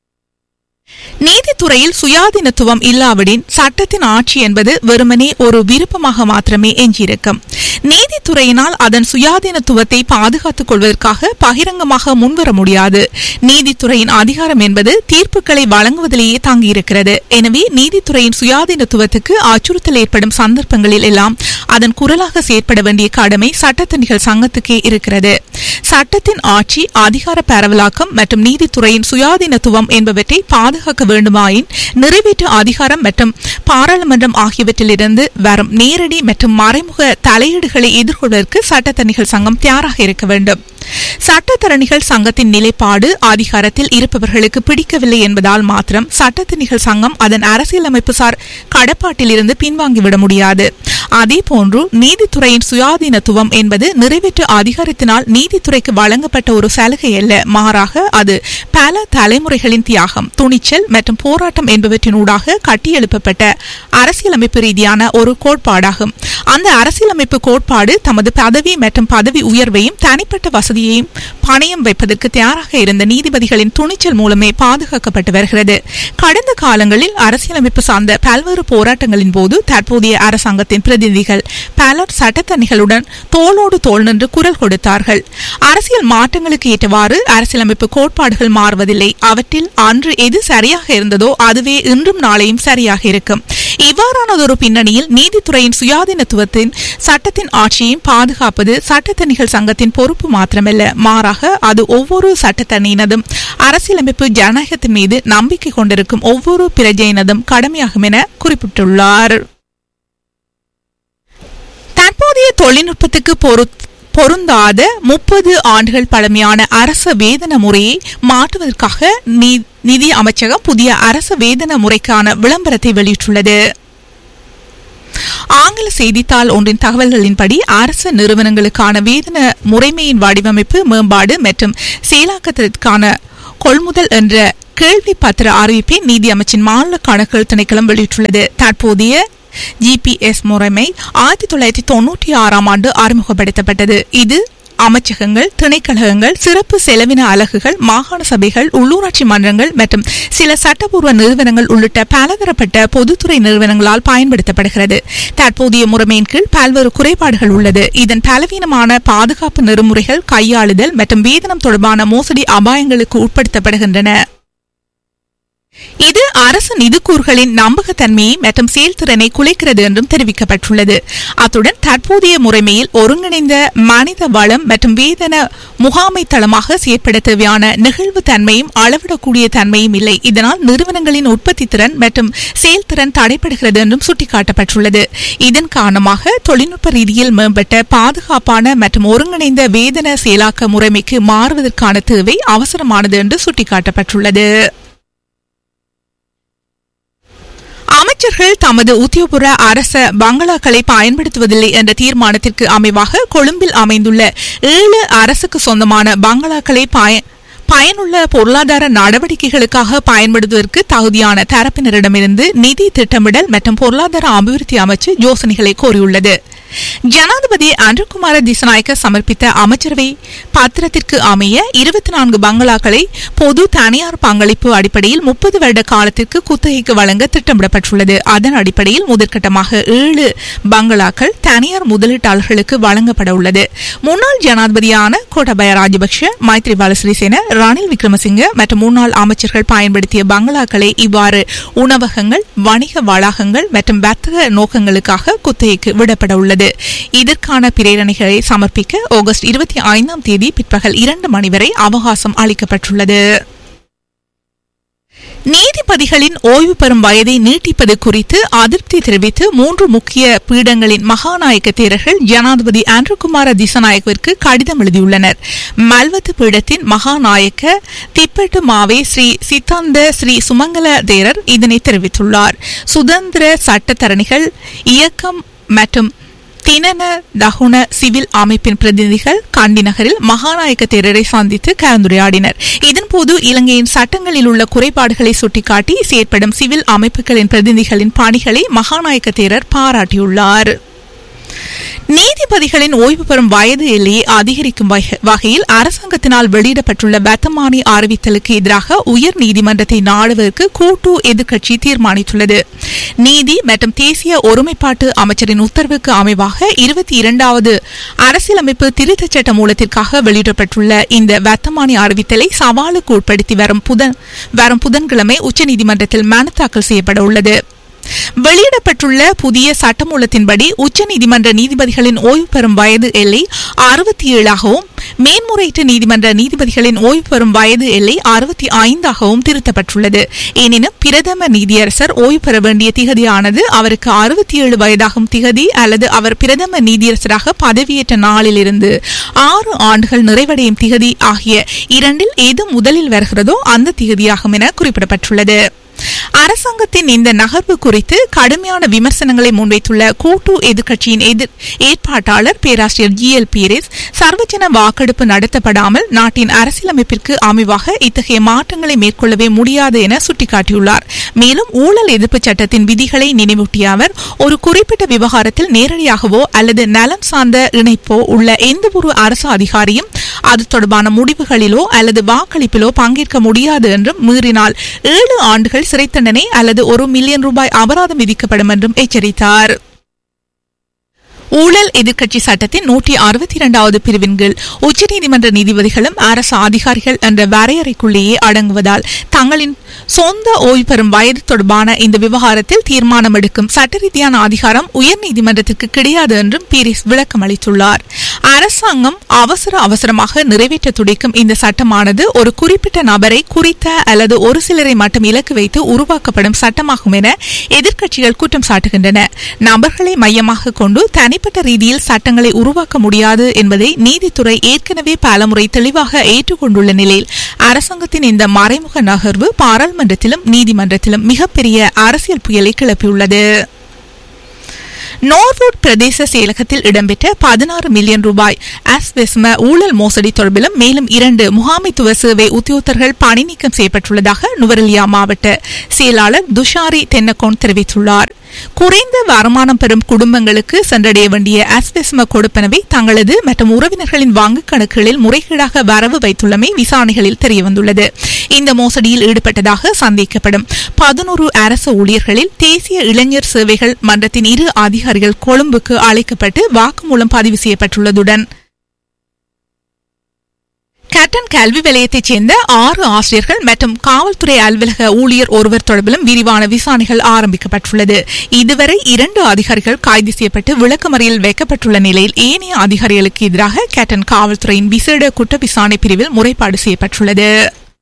நீதித்துறையில் சுயாதீனத்துவம் இல்லாவிடின் சட்டத்தின் ஆட்சி என்பது வெறுமனே ஒரு விருப்பமாக மாத்திரமே எஞ்சியிருக்கும் நீதித்துறையினால் அதன் சுயாதீனத்துவத்தை பாதுகாத்துக் கொள்வதற்காக பகிரங்கமாக முன்வர முடியாது நீதித்துறையின் அதிகாரம் என்பது தீர்ப்புகளை வழங்குவதிலேயே தாங்கியிருக்கிறது எனவே நீதித்துறையின் சுயாதீனத்துவத்துக்கு அச்சுறுத்தல் ஏற்படும் சந்தர்ப்பங்களில் எல்லாம் அதன் குரலாக செயற்பட வேண்டிய கடமை சட்டத்தணிகள் சங்கத்துக்கே இருக்கிறது சட்டத்தின் ஆட்சி அதிகார பரவலாக்கம் மற்றும் நீதித்துறையின் சுயாதீனத்துவம் என்பவற்றை பாதுகாக்க வேண்டுமாயின் நிறைவேற்று அதிகாரம் மற்றும் பாராளுமன்றம் ஆகியவற்றிலிருந்து வரும் நேரடி மற்றும் மறைமுக தலையீடுகளை எதிர்கொள்வதற்கு சட்டத்தணிகள் சங்கம் தயாராக இருக்க வேண்டும் சட்டத்தரணிகள் சங்கத்தின் நிலைப்பாடு அதிகாரத்தில் இருப்பவர்களுக்கு பிடிக்கவில்லை என்பதால் மாத்திரம் சட்டத்தணிகள் சங்கம் அதன் அரசியலமைப்பு சார் கடப்பாட்டிலிருந்து பின்வாங்கிவிட முடியாது அதேபோன்று நீதித்துறையின் சுயாதீனத்துவம் என்பது நிறைவேற்று அதிகாரத்தினால் நீதித்துறைக்கு வழங்கப்பட்ட ஒரு சலுகை அல்ல மாறாக அது பல தலைமுறைகளின் தியாகம் துணிச்சல் மற்றும் போராட்டம் என்பவற்றினூடாக கட்டியெழுப்பப்பட்ட அரசியலமைப்பு ரீதியான ஒரு கோட்பாடாகும் அந்த அரசியலமைப்பு கோட்பாடு தமது பதவி மற்றும் பதவி உயர்வையும் தனிப்பட்ட வசதியையும் பணயம் வைப்பதற்கு தயாராக இருந்த நீதிபதிகளின் துணிச்சல் மூலமே பாதுகாக்கப்பட்டு வருகிறது கடந்த காலங்களில் அரசியலமைப்பு சார்ந்த பல்வேறு போராட்டங்களின் போது தற்போதைய அரசாங்கத்தின் பிரதிநிதிகள் பலர் சட்டத்தணிகளுடன் தோளோடு தோள் நின்று குரல் கொடுத்தார்கள் அரசியல் மாற்றங்களுக்கு ஏற்றவாறு அரசியலமைப்பு கோட்பாடுகள் மாறுவதில்லை அவற்றில் அன்று எது சரியாக இருந்ததோ அதுவே இன்றும் நாளையும் சரியாக இருக்கும் இவ்வாறானதொரு பின்னணியில் நீதித்துறையின் சுயாதீனத்துவத்தின் சட்டத்தின் ஆட்சியையும் பாதுகாப்பது சட்டத்தணிகள் சங்கத்தின் பொறுப்பு மாத்திரமல்ல மாறாக அது ஒவ்வொரு சட்டத்தணியினதும் அரசியலமைப்பு ஜனநாயகத்தின் மீது நம்பிக்கை கொண்டிருக்கும் ஒவ்வொரு பிரஜையினதும் கடமையாகும் என குறிப்பிட்டுள்ளார் தற்போதைய தொழில்நுட்பத்துக்கு பொறுத்து பொருந்தாத முப்பது ஆண்டுகள் பழமையான அரச வேதன முறையை மாற்றுவதற்காக நிதி அமைச்சகம் புதிய அரச வேதன முறைக்கான விளம்பரத்தை வெளியிட்டுள்ளது ஆங்கில செய்தித்தாள் ஒன்றின் தகவல்களின்படி அரசு நிறுவனங்களுக்கான வேதன முறைமையின் வடிவமைப்பு மேம்பாடு மற்றும் செயலாக்கத்திற்கான கொள்முதல் என்ற கேள்வி பத்திர அறிவிப்பை நீதி அமைச்சின் மாநில கணக்குகள் திணைக்களம் வெளியிட்டுள்ளது தற்போதைய ஜிபிஎஸ் முறைமை ஆயிரத்தி தொள்ளாயிரத்தி தொன்னூற்றி ஆறாம் ஆண்டு அறிமுகப்படுத்தப்பட்டது இது அமைச்சகங்கள் திணைக்களகங்கள் சிறப்பு செலவின அலகுகள் மாகாண சபைகள் உள்ளூராட்சி மன்றங்கள் மற்றும் சில சட்டப்பூர்வ நிறுவனங்கள் உள்ளிட்ட பலதரப்பட்ட பொதுத்துறை நிறுவனங்களால் பயன்படுத்தப்படுகிறது தற்போதைய முறைமையின் கீழ் பல்வேறு குறைபாடுகள் உள்ளது இதன் பலவீனமான பாதுகாப்பு நெறிமுறைகள் கையாளுதல் மற்றும் வேதனம் தொடர்பான மோசடி அபாயங்களுக்கு உட்படுத்தப்படுகின்றன இது அரசு நிதிக்கூறுகளின் நம்பகத்தன்மையை மற்றும் செயல்திறனை குலைக்கிறது என்றும் தெரிவிக்கப்பட்டுள்ளது அத்துடன் தற்போதைய முறைமையில் ஒருங்கிணைந்த மனித வளம் மற்றும் வேதன முகாமை தளமாக செயற்பட தேவையான நெகிழ்வு தன்மையும் அளவிடக்கூடிய தன்மையும் இல்லை இதனால் நிறுவனங்களின் உற்பத்தி திறன் மற்றும் செயல்திறன் தடைபடுகிறது என்றும் சுட்டிக்காட்டப்பட்டுள்ளது இதன் காரணமாக தொழில்நுட்ப ரீதியில் மேம்பட்ட பாதுகாப்பான மற்றும் ஒருங்கிணைந்த வேதன செயலாக்க முறைமைக்கு மாறுவதற்கான தேவை அவசரமானது என்று சுட்டிக்காட்டப்பட்டுள்ளது அமைச்சர்கள் தமது உத்தியோகபூர்வ அரச பங்களாக்களை பயன்படுத்துவதில்லை என்ற தீர்மானத்திற்கு அமைவாக கொழும்பில் அமைந்துள்ள ஏழு அரசுக்கு சொந்தமான பங்களாக்களை பய பயனுள்ள பொருளாதார நடவடிக்கைகளுக்காக பயன்படுத்துவதற்கு தகுதியான தரப்பினரிடமிருந்து நிதி திட்டமிடல் மற்றும் பொருளாதார அபிவிருத்தி அமைச்சு யோசனைகளை கோரியுள்ளது ஜனாதிபதி அன்ருகுமார திசநாயக்க சமர்ப்பித்த அமைச்சரவை பத்திரத்திற்கு அமைய இருபத்தி நான்கு பங்களாக்களை பொது தனியார் பங்களிப்பு அடிப்படையில் முப்பது வருட காலத்திற்கு குத்தகைக்கு வழங்க திட்டமிடப்பட்டுள்ளது அதன் அடிப்படையில் முதற்கட்டமாக ஏழு பங்களாக்கள் தனியார் முதலீட்டாளர்களுக்கு வழங்கப்பட உள்ளது முன்னாள் ஜனாதிபதியான கோட்டபய ராஜபக்ஷ மைத்ரிபால சிறிசேன ரணில் விக்ரமசிங்க மற்றும் முன்னாள் அமைச்சர்கள் பயன்படுத்திய பங்களாக்களை இவ்வாறு உணவகங்கள் வணிக வளாகங்கள் மற்றும் வர்த்தக நோக்கங்களுக்காக குத்தகைக்கு விடப்பட உள்ளது இதற்கான பிரேரணைகளை சமர்ப்பிக்க ஆகஸ்ட் இருபத்தி ஐந்தாம் தேதி பிற்பகல் இரண்டு மணி வரை அவகாசம் அளிக்கப்பட்டுள்ளது நீதிபதிகளின் ஓய்வு பெறும் வயதை நீட்டிப்பது குறித்து அதிருப்தி தெரிவித்து மூன்று முக்கிய பீடங்களின் மகாநாயக்க தேரர்கள் ஜனாதிபதி ஆண்ட்ருகுமார திசநாயகவிற்கு கடிதம் எழுதியுள்ளனர் மல்வத்து பீடத்தின் மகாநாயக்க திப்பெட்டு மாவே ஸ்ரீ சித்தாந்த ஸ்ரீ சுமங்கல தேரர் இதனை தெரிவித்துள்ளார் சுதந்திர சட்டத்தரணிகள் இயக்கம் மற்றும் தினன தகுண சிவில் அமைப்பின் பிரதிநிதிகள் கண்டி நகரில் மகாநாயக்க தேரரை சந்தித்து கலந்துரையாடினர் இதன்போது இலங்கையின் சட்டங்களில் உள்ள குறைபாடுகளை சுட்டிக்காட்டி செயற்படும் சிவில் அமைப்புகளின் பிரதிநிதிகளின் பணிகளை மகாநாயக்க தேரர் பாராட்டியுள்ளார் நீதிபதிகளின் ஓய்வு பெறும் வயது எல்லையை அதிகரிக்கும் வகையில் அரசாங்கத்தினால் வெளியிடப்பட்டுள்ள வர்த்தமானி அறிவித்தலுக்கு எதிராக உயர் நீதிமன்றத்தை நாடுவதற்கு கூட்டு எதிர்க்கட்சி தீர்மானித்துள்ளது நீதி மற்றும் தேசிய ஒருமைப்பாட்டு அமைச்சரின் உத்தரவுக்கு அமைவாக இருபத்தி இரண்டாவது அரசியலமைப்பு திருத்தச் சட்ட மூலத்திற்காக வெளியிடப்பட்டுள்ள இந்த வர்த்தமானி அறிவித்தலை சவாலுக்கு உட்படுத்தி வரும் புதன் வரும் புதன்கிழமை உச்சநீதிமன்றத்தில் மனு தாக்கல் செய்யப்பட உள்ளது வெளியிடப்பட்டுள்ள புதிய சட்டமூலத்தின்படி உச்சநீதிமன்ற நீதிபதிகளின் ஓய்வு பெறும் வயது எல்லை அறுபத்தி ஏழாகவும் மேன்முறையீட்டு நீதிமன்ற நீதிபதிகளின் ஓய்வு பெறும் வயது எல்லை அறுபத்தி ஐந்தாகவும் திருத்தப்பட்டுள்ளது எனினும் பிரதம நீதியரசர் ஓய்வு பெற வேண்டிய திகதியானது அவருக்கு அறுபத்தி ஏழு வயதாகும் திகதி அல்லது அவர் பிரதம நீதியரசராக பதவியேற்ற நாளிலிருந்து ஆறு ஆண்டுகள் நிறைவடையும் திகதி ஆகிய இரண்டில் எது முதலில் வருகிறதோ அந்த திகதியாகும் என குறிப்பிடப்பட்டுள்ளது அரசாங்கத்தின் இந்த நகர்வு குறித்து கடுமையான விமர்சனங்களை முன்வைத்துள்ள கூட்டு எதிர்க்கட்சியின் எதிர் ஏற்பாட்டாளர் பேராசிரியர் ஜி எல் பீரிஸ் சர்வஜன வாக்கெடுப்பு நடத்தப்படாமல் நாட்டின் அரசியலமைப்பிற்கு அமைவாக இத்தகைய மாற்றங்களை மேற்கொள்ளவே முடியாது என சுட்டிக்காட்டியுள்ளார் மேலும் ஊழல் எதிர்ப்பு சட்டத்தின் விதிகளை நினைவூட்டிய அவர் ஒரு குறிப்பிட்ட விவகாரத்தில் நேரடியாகவோ அல்லது நலம் சார்ந்த இணைப்போ உள்ள எந்தவொரு அரசு அதிகாரியும் அது தொடர்பான முடிவுகளிலோ அல்லது வாக்களிப்பிலோ பங்கேற்க முடியாது என்றும் மீறினால் ஏழு ஆண்டுகள் சிறை தண்டனை அல்லது ஒரு மில்லியன் ரூபாய் அபராதம் விதிக்கப்படும் என்றும் எச்சரித்தார் ஊழல் எதிர்க்கட்சி சட்டத்தின் நூற்றி அறுபத்தி இரண்டாவது பிரிவின் கீழ் உச்சநீதிமன்ற நீதிபதிகளும் அரசு அதிகாரிகள் என்ற வரையறைக்குள்ளேயே அடங்குவதால் தங்களின் சொந்த ஓய்வு பெறும் வயது தொடர்பான இந்த விவகாரத்தில் தீர்மானம் எடுக்கும் சட்ட ரீதியான அதிகாரம் உயர்நீதிமன்றத்திற்கு கிடையாது என்றும் பீரிஸ் விளக்கம் அளித்துள்ளார் அரசாங்கம் அவசர அவசரமாக நிறைவேற்ற துடிக்கும் இந்த சட்டமானது ஒரு குறிப்பிட்ட நபரை குறித்த அல்லது ஒரு சிலரை மட்டும் இலக்கு வைத்து உருவாக்கப்படும் சட்டமாகும் என எதிர்க்கட்சிகள் குற்றம் சாட்டுகின்றன நபர்களை மையமாக கொண்டு தனிப்பட்ட ரீதியில் சட்டங்களை உருவாக்க முடியாது என்பதை நீதித்துறை ஏற்கனவே பலமுறை தெளிவாக ஏற்றுக்கொண்டுள்ள நிலையில் அரசாங்கத்தின் இந்த மறைமுக நகர்வு பாராளுமன்றத்திலும் நீதிமன்றத்திலும் மிகப்பெரிய அரசியல் புயலை கிளப்பியுள்ளது நோர்வுட் பிரதேச செயலகத்தில் இடம்பெற்ற பதினாறு மில்லியன் ரூபாய் ஆஸ்வெஸ்ம ஊழல் மோசடி தொடர்பிலும் மேலும் இரண்டு முகாமைத்துவ சேவை உத்தியோகத்தர்கள் பணி நீக்கம் செய்யப்பட்டுள்ளதாக நுவரெலியா மாவட்ட செயலாளர் துஷாரி தென்னகோன் தெரிவித்துள்ளார் குறைந்த வருமானம் பெறும் குடும்பங்களுக்கு சென்றடைய வேண்டிய ஆஸ்பெஸ்ம கொடுப்பனவை தங்களது மற்றும் உறவினர்களின் வங்கிக் கணக்குகளில் முறைகேடாக வரவு வைத்துள்ளமை விசாரணைகளில் தெரியவந்துள்ளது இந்த மோசடியில் ஈடுபட்டதாக சந்தேகிக்கப்படும் பதினோரு அரசு ஊழியர்களில் தேசிய இளைஞர் சேவைகள் மன்றத்தின் இரு அதிகாரிகள் கொழும்புக்கு அழைக்கப்பட்டு வாக்குமூலம் பதிவு செய்யப்பட்டுள்ளதுடன் கேட்டன் கல்வி வலயத்தைச் சேர்ந்த ஆறு ஆசிரியர்கள் மற்றும் காவல்துறை அலுவலக ஊழியர் ஒருவர் தொடர்பிலும் விரிவான விசாரணைகள் ஆரம்பிக்கப்பட்டுள்ளது இதுவரை இரண்டு அதிகாரிகள் கைது செய்யப்பட்டு விளக்கமறியல் வைக்கப்பட்டுள்ள நிலையில் ஏனைய அதிகாரிகளுக்கு எதிராக கேட்டன் காவல்துறையின் விசேட குற்ற விசாரணை பிரிவில் முறைப்பாடு செய்யப்பட்டுள்ளது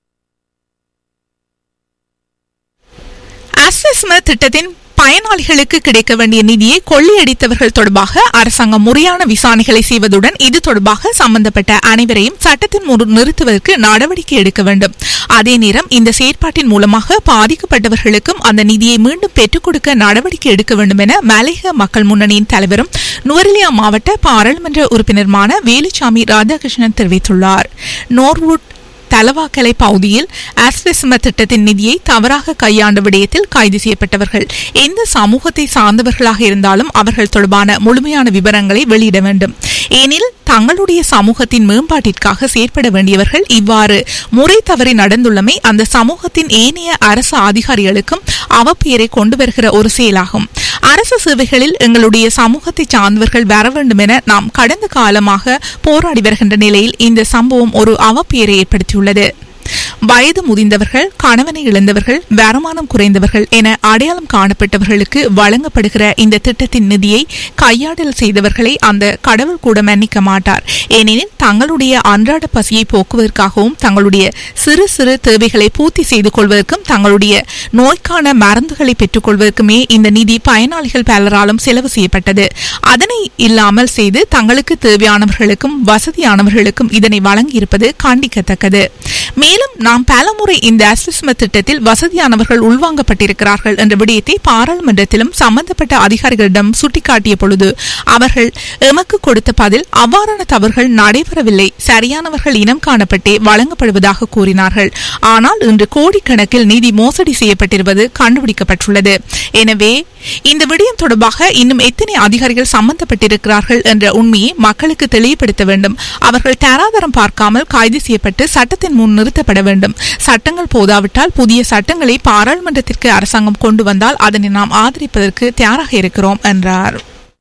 அசஸ்ம திட்டத்தின் பயனாளிகளுக்கு கிடைக்க வேண்டிய நிதியை கொள்ளையடித்தவர்கள் தொடர்பாக அரசாங்கம் முறையான விசாரணைகளை செய்வதுடன் இது தொடர்பாக சம்பந்தப்பட்ட அனைவரையும் சட்டத்தின் முன் நிறுத்துவதற்கு நடவடிக்கை எடுக்க வேண்டும் அதே நேரம் இந்த செயற்பாட்டின் மூலமாக பாதிக்கப்பட்டவர்களுக்கும் அந்த நிதியை மீண்டும் பெற்றுக் கொடுக்க நடவடிக்கை எடுக்க வேண்டும் என மலையக மக்கள் முன்னணியின் தலைவரும் நுவரெலியா மாவட்ட பாராளுமன்ற உறுப்பினருமான வேலுச்சாமி ராதாகிருஷ்ணன் தெரிவித்துள்ளார் நோர்வுட் தலவாக்கலை பகுதியில் ஆஸ்வெஸ்ம திட்டத்தின் நிதியை தவறாக கையாண்ட விடயத்தில் கைது செய்யப்பட்டவர்கள் எந்த சமூகத்தை சார்ந்தவர்களாக இருந்தாலும் அவர்கள் தொடர்பான முழுமையான விவரங்களை வெளியிட வேண்டும் ஏனில் தங்களுடைய சமூகத்தின் மேம்பாட்டிற்காக செயற்பட வேண்டியவர்கள் இவ்வாறு முறை தவறி நடந்துள்ளமை அந்த சமூகத்தின் ஏனைய அரசு அதிகாரிகளுக்கும் அவப்பெயரை கொண்டு வருகிற ஒரு செயலாகும் அரசு சேவைகளில் எங்களுடைய சமூகத்தை சார்ந்தவர்கள் வர வேண்டும் என நாம் கடந்த காலமாக போராடி வருகின்ற நிலையில் இந்த சம்பவம் ஒரு அவப்பெயரை ஏற்படுத்தியுள்ளது வயது முதிர்ந்தவர்கள் கணவனை இழந்தவர்கள் வருமானம் குறைந்தவர்கள் என அடையாளம் காணப்பட்டவர்களுக்கு வழங்கப்படுகிற இந்த திட்டத்தின் நிதியை கையாடல் செய்தவர்களை அந்த கடவுள் கூட மன்னிக்க மாட்டார் ஏனெனில் தங்களுடைய அன்றாட பசியை போக்குவதற்காகவும் தங்களுடைய சிறு சிறு தேவைகளை பூர்த்தி செய்து கொள்வதற்கும் தங்களுடைய நோய்க்கான மருந்துகளை பெற்றுக்கொள்வதற்குமே இந்த நிதி பயனாளிகள் பலராலும் செலவு செய்யப்பட்டது அதனை இல்லாமல் செய்து தங்களுக்கு தேவையானவர்களுக்கும் வசதியானவர்களுக்கும் இதனை வழங்கியிருப்பது கண்டிக்கத்தக்கது மேலும் நாம் பலமுறை இந்த அஸ்விஸ்ம திட்டத்தில் வசதியானவர்கள் உள்வாங்கப்பட்டிருக்கிறார்கள் என்ற விடயத்தை பாராளுமன்றத்திலும் சம்பந்தப்பட்ட அதிகாரிகளிடம் சுட்டிக்காட்டிய பொழுது அவர்கள் எமக்கு கொடுத்த பதில் அவ்வாறான தவறுகள் நடைபெறவில்லை சரியானவர்கள் இனம் காணப்பட்டே வழங்கப்படுவதாக கூறினார்கள் ஆனால் இன்று கோடிக்கணக்கில் நிதி மோசடி செய்யப்பட்டிருப்பது கண்டுபிடிக்கப்பட்டுள்ளது எனவே இந்த விடயம் தொடர்பாக இன்னும் எத்தனை அதிகாரிகள் சம்பந்தப்பட்டிருக்கிறார்கள் என்ற உண்மையை மக்களுக்கு தெளிவுபடுத்த வேண்டும் அவர்கள் தராதரம் பார்க்காமல் கைது செய்யப்பட்டு சட்டத்தின் முன் நிறுத்தப்பட வேண்டும் சட்டங்கள் போதாவிட்டால் புதிய சட்டங்களை பாராளுமன்றத்திற்கு அரசாங்கம் கொண்டு வந்தால் அதனை நாம் ஆதரிப்பதற்கு தயாராக இருக்கிறோம் என்றார்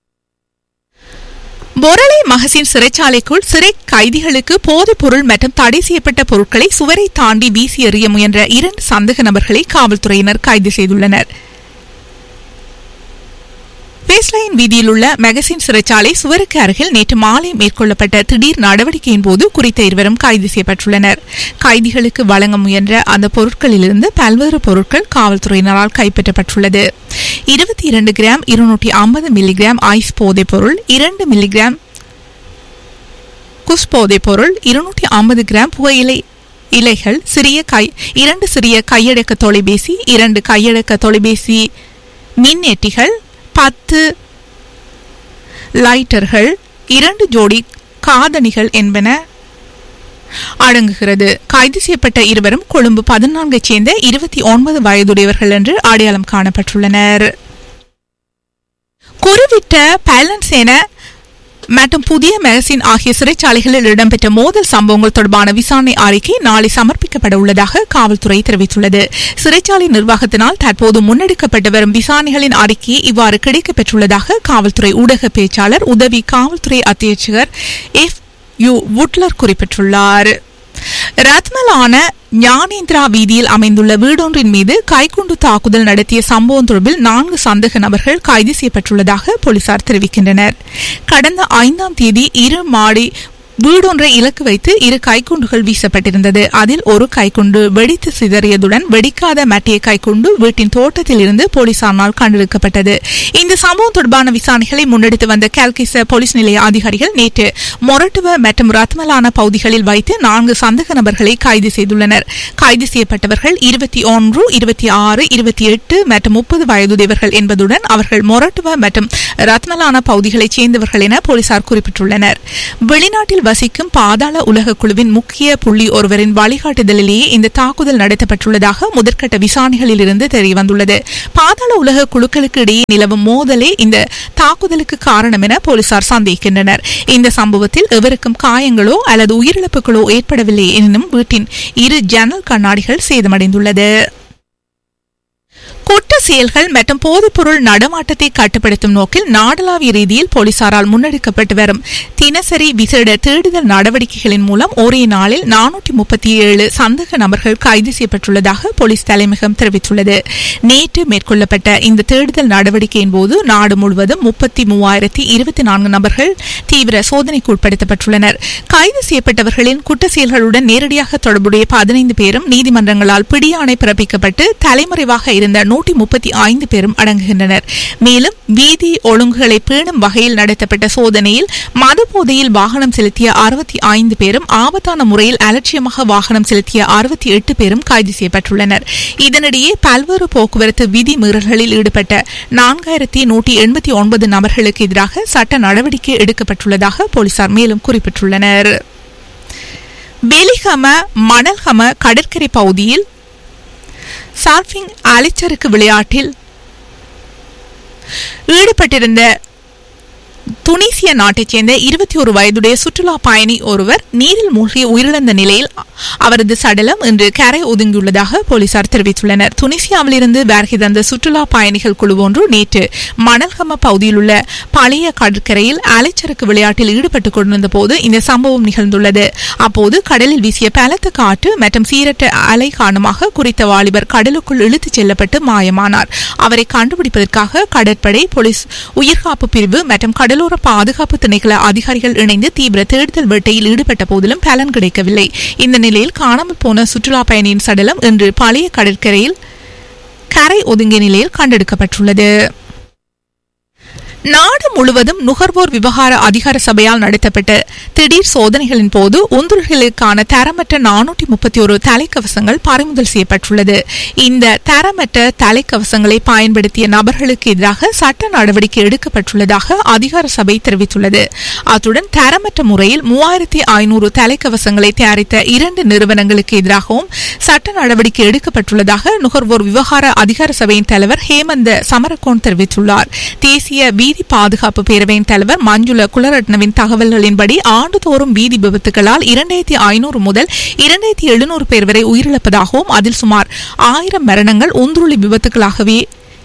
பொரளை மகசின் சிறைச்சாலைக்குள் சிறை கைதிகளுக்கு போதைப் பொருள் மற்றும் தடை செய்யப்பட்ட பொருட்களை சுவரை தாண்டி வீசி எறிய முயன்ற இரண்டு சந்தேக நபர்களை காவல்துறையினர் கைது செய்துள்ளனர் பேஸ்லைன் வீதியில் உள்ள மெகசின் சிறைச்சாலை சுவருக்கு அருகில் நேற்று மாலை மேற்கொள்ளப்பட்ட திடீர் நடவடிக்கையின் போது குறித்த இருவரும் கைது செய்யப்பட்டுள்ளனர் கைதிகளுக்கு வழங்க முயன்ற அந்த பொருட்களிலிருந்து பல்வேறு பொருட்கள் காவல்துறையினரால் கைப்பற்றப்பட்டுள்ளது இருபத்தி இரண்டு கிராம் இருநூற்றி ஐம்பது மில்லிகிராம் ஐஸ் போதைப் பொருள் இரண்டு மில்லிகிராம் குஸ் போதைப் பொருள் இருநூற்றி ஐம்பது கிராம் புகையிலை இலைகள் சிறிய கை இரண்டு சிறிய கையடக்க தொலைபேசி இரண்டு கையடக்க தொலைபேசி மின்னேட்டிகள் பத்து லைட்டர்கள் இரண்டு ஜோடி காதணிகள் என்பன அடங்குகிறது கைது செய்யப்பட்ட இருவரும் கொழும்பு பதினான்கைச் சேர்ந்த இருபத்தி ஒன்பது வயதுடையவர்கள் என்று அடையாளம் காணப்பட்டுள்ளனர் குறிவிட்ட பேலன்ஸ் என மற்றும் புதிய மெகசின் ஆகிய சிறைச்சாலைகளில் இடம்பெற்ற மோதல் சம்பவங்கள் தொடர்பான விசாரணை அறிக்கை நாளை சமர்ப்பிக்கப்பட உள்ளதாக காவல்துறை தெரிவித்துள்ளது சிறைச்சாலை நிர்வாகத்தினால் தற்போது முன்னெடுக்கப்பட்டு வரும் விசாரணைகளின் அறிக்கையை இவ்வாறு கிடைக்கப்பெற்றுள்ளதாக காவல்துறை ஊடக பேச்சாளர் உதவி காவல்துறை அத்தியட்சகர் எஃப் யு வுட்லர் குறிப்பிட்டுள்ளார் ரத்மலான ஞானேந்திரா வீதியில் அமைந்துள்ள வீடொன்றின் மீது கைக்குண்டு தாக்குதல் நடத்திய சம்பவம் தொடர்பில் நான்கு சந்தேக நபர்கள் கைது செய்யப்பட்டுள்ளதாக போலீசார் தெரிவிக்கின்றனர் கடந்த ஐந்தாம் தேதி இரு மாடி வீடொன்றை இலக்கு வைத்து இரு கைக்குண்டுகள் வீசப்பட்டிருந்தது அதில் ஒரு கைக்குண்டு வெடித்து சிதறியதுடன் வெடிக்காத மட்டிய கைக்குண்டு வீட்டின் தோட்டத்தில் இருந்து போலீசாரால் கண்டெடுக்கப்பட்டது இந்த சம்பவம் தொடர்பான விசாரணைகளை முன்னெடுத்து வந்த கேல்கிச போலீஸ் நிலைய அதிகாரிகள் நேற்று மொரட்டுவ மற்றும் ரத்மலான பகுதிகளில் வைத்து நான்கு சந்தேக நபர்களை கைது செய்துள்ளனர் கைது செய்யப்பட்டவர்கள் இருபத்தி ஒன்று இருபத்தி ஆறு இருபத்தி எட்டு மற்றும் முப்பது வயதுடையவர்கள் என்பதுடன் அவர்கள் மொரட்டுவ மற்றும் ரத்மலான பகுதிகளைச் சேர்ந்தவர்கள் என போலீசார் குறிப்பிட்டுள்ளனர் வெளிநாட்டில் வசிக்கும் பாதாள உலக குழுவின் முக்கிய புள்ளி ஒருவரின் வழிகாட்டுதலிலேயே இந்த தாக்குதல் நடத்தப்பட்டுள்ளதாக முதற்கட்ட விசாரணைகளில் இருந்து தெரியவந்துள்ளது பாதாள உலக குழுக்களுக்கு இடையே நிலவும் மோதலே இந்த தாக்குதலுக்கு காரணம் என போலீசார் சந்தேகிக்கின்றனர் இந்த சம்பவத்தில் எவருக்கும் காயங்களோ அல்லது உயிரிழப்புகளோ ஏற்படவில்லை எனினும் வீட்டின் இரு ஜன்னல் கண்ணாடிகள் சேதமடைந்துள்ளது குற்ற செயல்கள் மற்றும் போதைப்பொருள் நடமாட்டத்தை கட்டுப்படுத்தும் நோக்கில் நாடளாவிய ரீதியில் போலீசாரால் முன்னெடுக்கப்பட்டு வரும் தினசரி விசேட தேடுதல் நடவடிக்கைகளின் மூலம் ஒரே நாளில் நானூற்றி முப்பத்தி ஏழு சந்தேக நபர்கள் கைது செய்யப்பட்டுள்ளதாக போலீஸ் தலைமையகம் தெரிவித்துள்ளது நேற்று மேற்கொள்ளப்பட்ட இந்த தேடுதல் நடவடிக்கையின் போது நாடு முழுவதும் முப்பத்தி மூவாயிரத்தி இருபத்தி நான்கு நபர்கள் தீவிர சோதனைக்கு உட்படுத்தப்பட்டுள்ளனர் கைது செய்யப்பட்டவர்களின் குற்ற செயல்களுடன் நேரடியாக தொடர்புடைய பதினைந்து பேரும் நீதிமன்றங்களால் பிடியாணை பிறப்பிக்கப்பட்டு தலைமறைவாக இருந்த நூற்றி முப்பத்தி ஐந்து பேரும் அடங்குகின்றனர் மேலும் வீதி ஒழுங்குகளை பேணும் வகையில் நடத்தப்பட்ட சோதனையில் மது போதையில் வாகனம் செலுத்திய அறுபத்தி ஐந்து பேரும் ஆபத்தான முறையில் அலட்சியமாக வாகனம் செலுத்திய அறுபத்தி எட்டு பேரும் கைது செய்யப்பட்டுள்ளனர் இதனிடையே பல்வேறு போக்குவரத்து விதி மீறல்களில் ஈடுபட்ட நான்காயிரத்தி நூற்றி எண்பத்தி ஒன்பது நபர்களுக்கு எதிராக சட்ட நடவடிக்கை எடுக்கப்பட்டுள்ளதாக போலீசார் மேலும் குறிப்பிட்டுள்ளனர் வெலிகம மணல்கம கடற்கரை பகுதியில் சார்பிங் அலைச்சறுக்கு விளையாட்டில் ஈடுபட்டிருந்த துனிசிய நாட்டைச் சேர்ந்த இருபத்தி ஒரு வயதுடைய சுற்றுலா பயணி ஒருவர் நீரில் மூழ்கி உயிரிழந்த நிலையில் அவரது சடலம் இன்று கரை ஒதுங்கியுள்ளதாக போலீசார் தெரிவித்துள்ளனர் துனிசியாவிலிருந்து வருகை தந்த சுற்றுலா பயணிகள் குழு ஒன்று நேற்று மணல்கம பகுதியில் உள்ள பழைய கடற்கரையில் அலைச்சறுக்கு விளையாட்டில் ஈடுபட்டுக் கொண்டிருந்த போது இந்த சம்பவம் நிகழ்ந்துள்ளது அப்போது கடலில் வீசிய பலத்த காற்று மற்றும் சீரற்ற அலை காரணமாக குறித்த வாலிபர் கடலுக்குள் இழுத்துச் செல்லப்பட்டு மாயமானார் அவரை கண்டுபிடிப்பதற்காக கடற்படை போலீஸ் உயிர்காப்பு பிரிவு மற்றும் கடலோர பாதுகாப்பு திணைக்கள அதிகாரிகள் இணைந்து தீவிர தேடுதல் வேட்டையில் ஈடுபட்ட போதிலும் பலன் கிடைக்கவில்லை இந்த நிலையில் காணாமல் போன சுற்றுலா பயணியின் சடலம் இன்று பழைய கடற்கரையில் கரை ஒதுங்கிய நிலையில் கண்டெடுக்கப்பட்டுள்ளது நாடு முழுவதும் நுகர்வோர் விவகார அதிகார சபையால் நடத்தப்பட்ட திடீர் சோதனைகளின் போது உந்துருகளுக்கான தரமற்ற நானூற்றி முப்பத்தி ஒரு தலைக்கவசங்கள் பறிமுதல் செய்யப்பட்டுள்ளது இந்த தரமற்ற தலைக்கவசங்களை பயன்படுத்திய நபர்களுக்கு எதிராக சட்ட நடவடிக்கை எடுக்கப்பட்டுள்ளதாக அதிகார சபை தெரிவித்துள்ளது அத்துடன் தரமற்ற முறையில் மூவாயிரத்தி ஐநூறு தலைக்கவசங்களை தயாரித்த இரண்டு நிறுவனங்களுக்கு எதிராகவும் சட்ட நடவடிக்கை எடுக்கப்பட்டுள்ளதாக நுகர்வோர் விவகார அதிகார சபையின் தலைவர் ஹேமந்த சமரகோன் தெரிவித்துள்ளார் தேசிய வீதி பாதுகாப்பு பேரவையின் தலைவர் மஞ்சுள குலரட்னவின் தகவல்களின்படி ஆண்டுதோறும் வீதி விபத்துகளால் இரண்டாயிரத்தி ஐநூறு முதல் இரண்டாயிரத்தி எழுநூறு பேர் வரை உயிரிழப்பதாகவும் அதில் சுமார் ஆயிரம் மரணங்கள் உந்துருளி விபத்துகளாகவே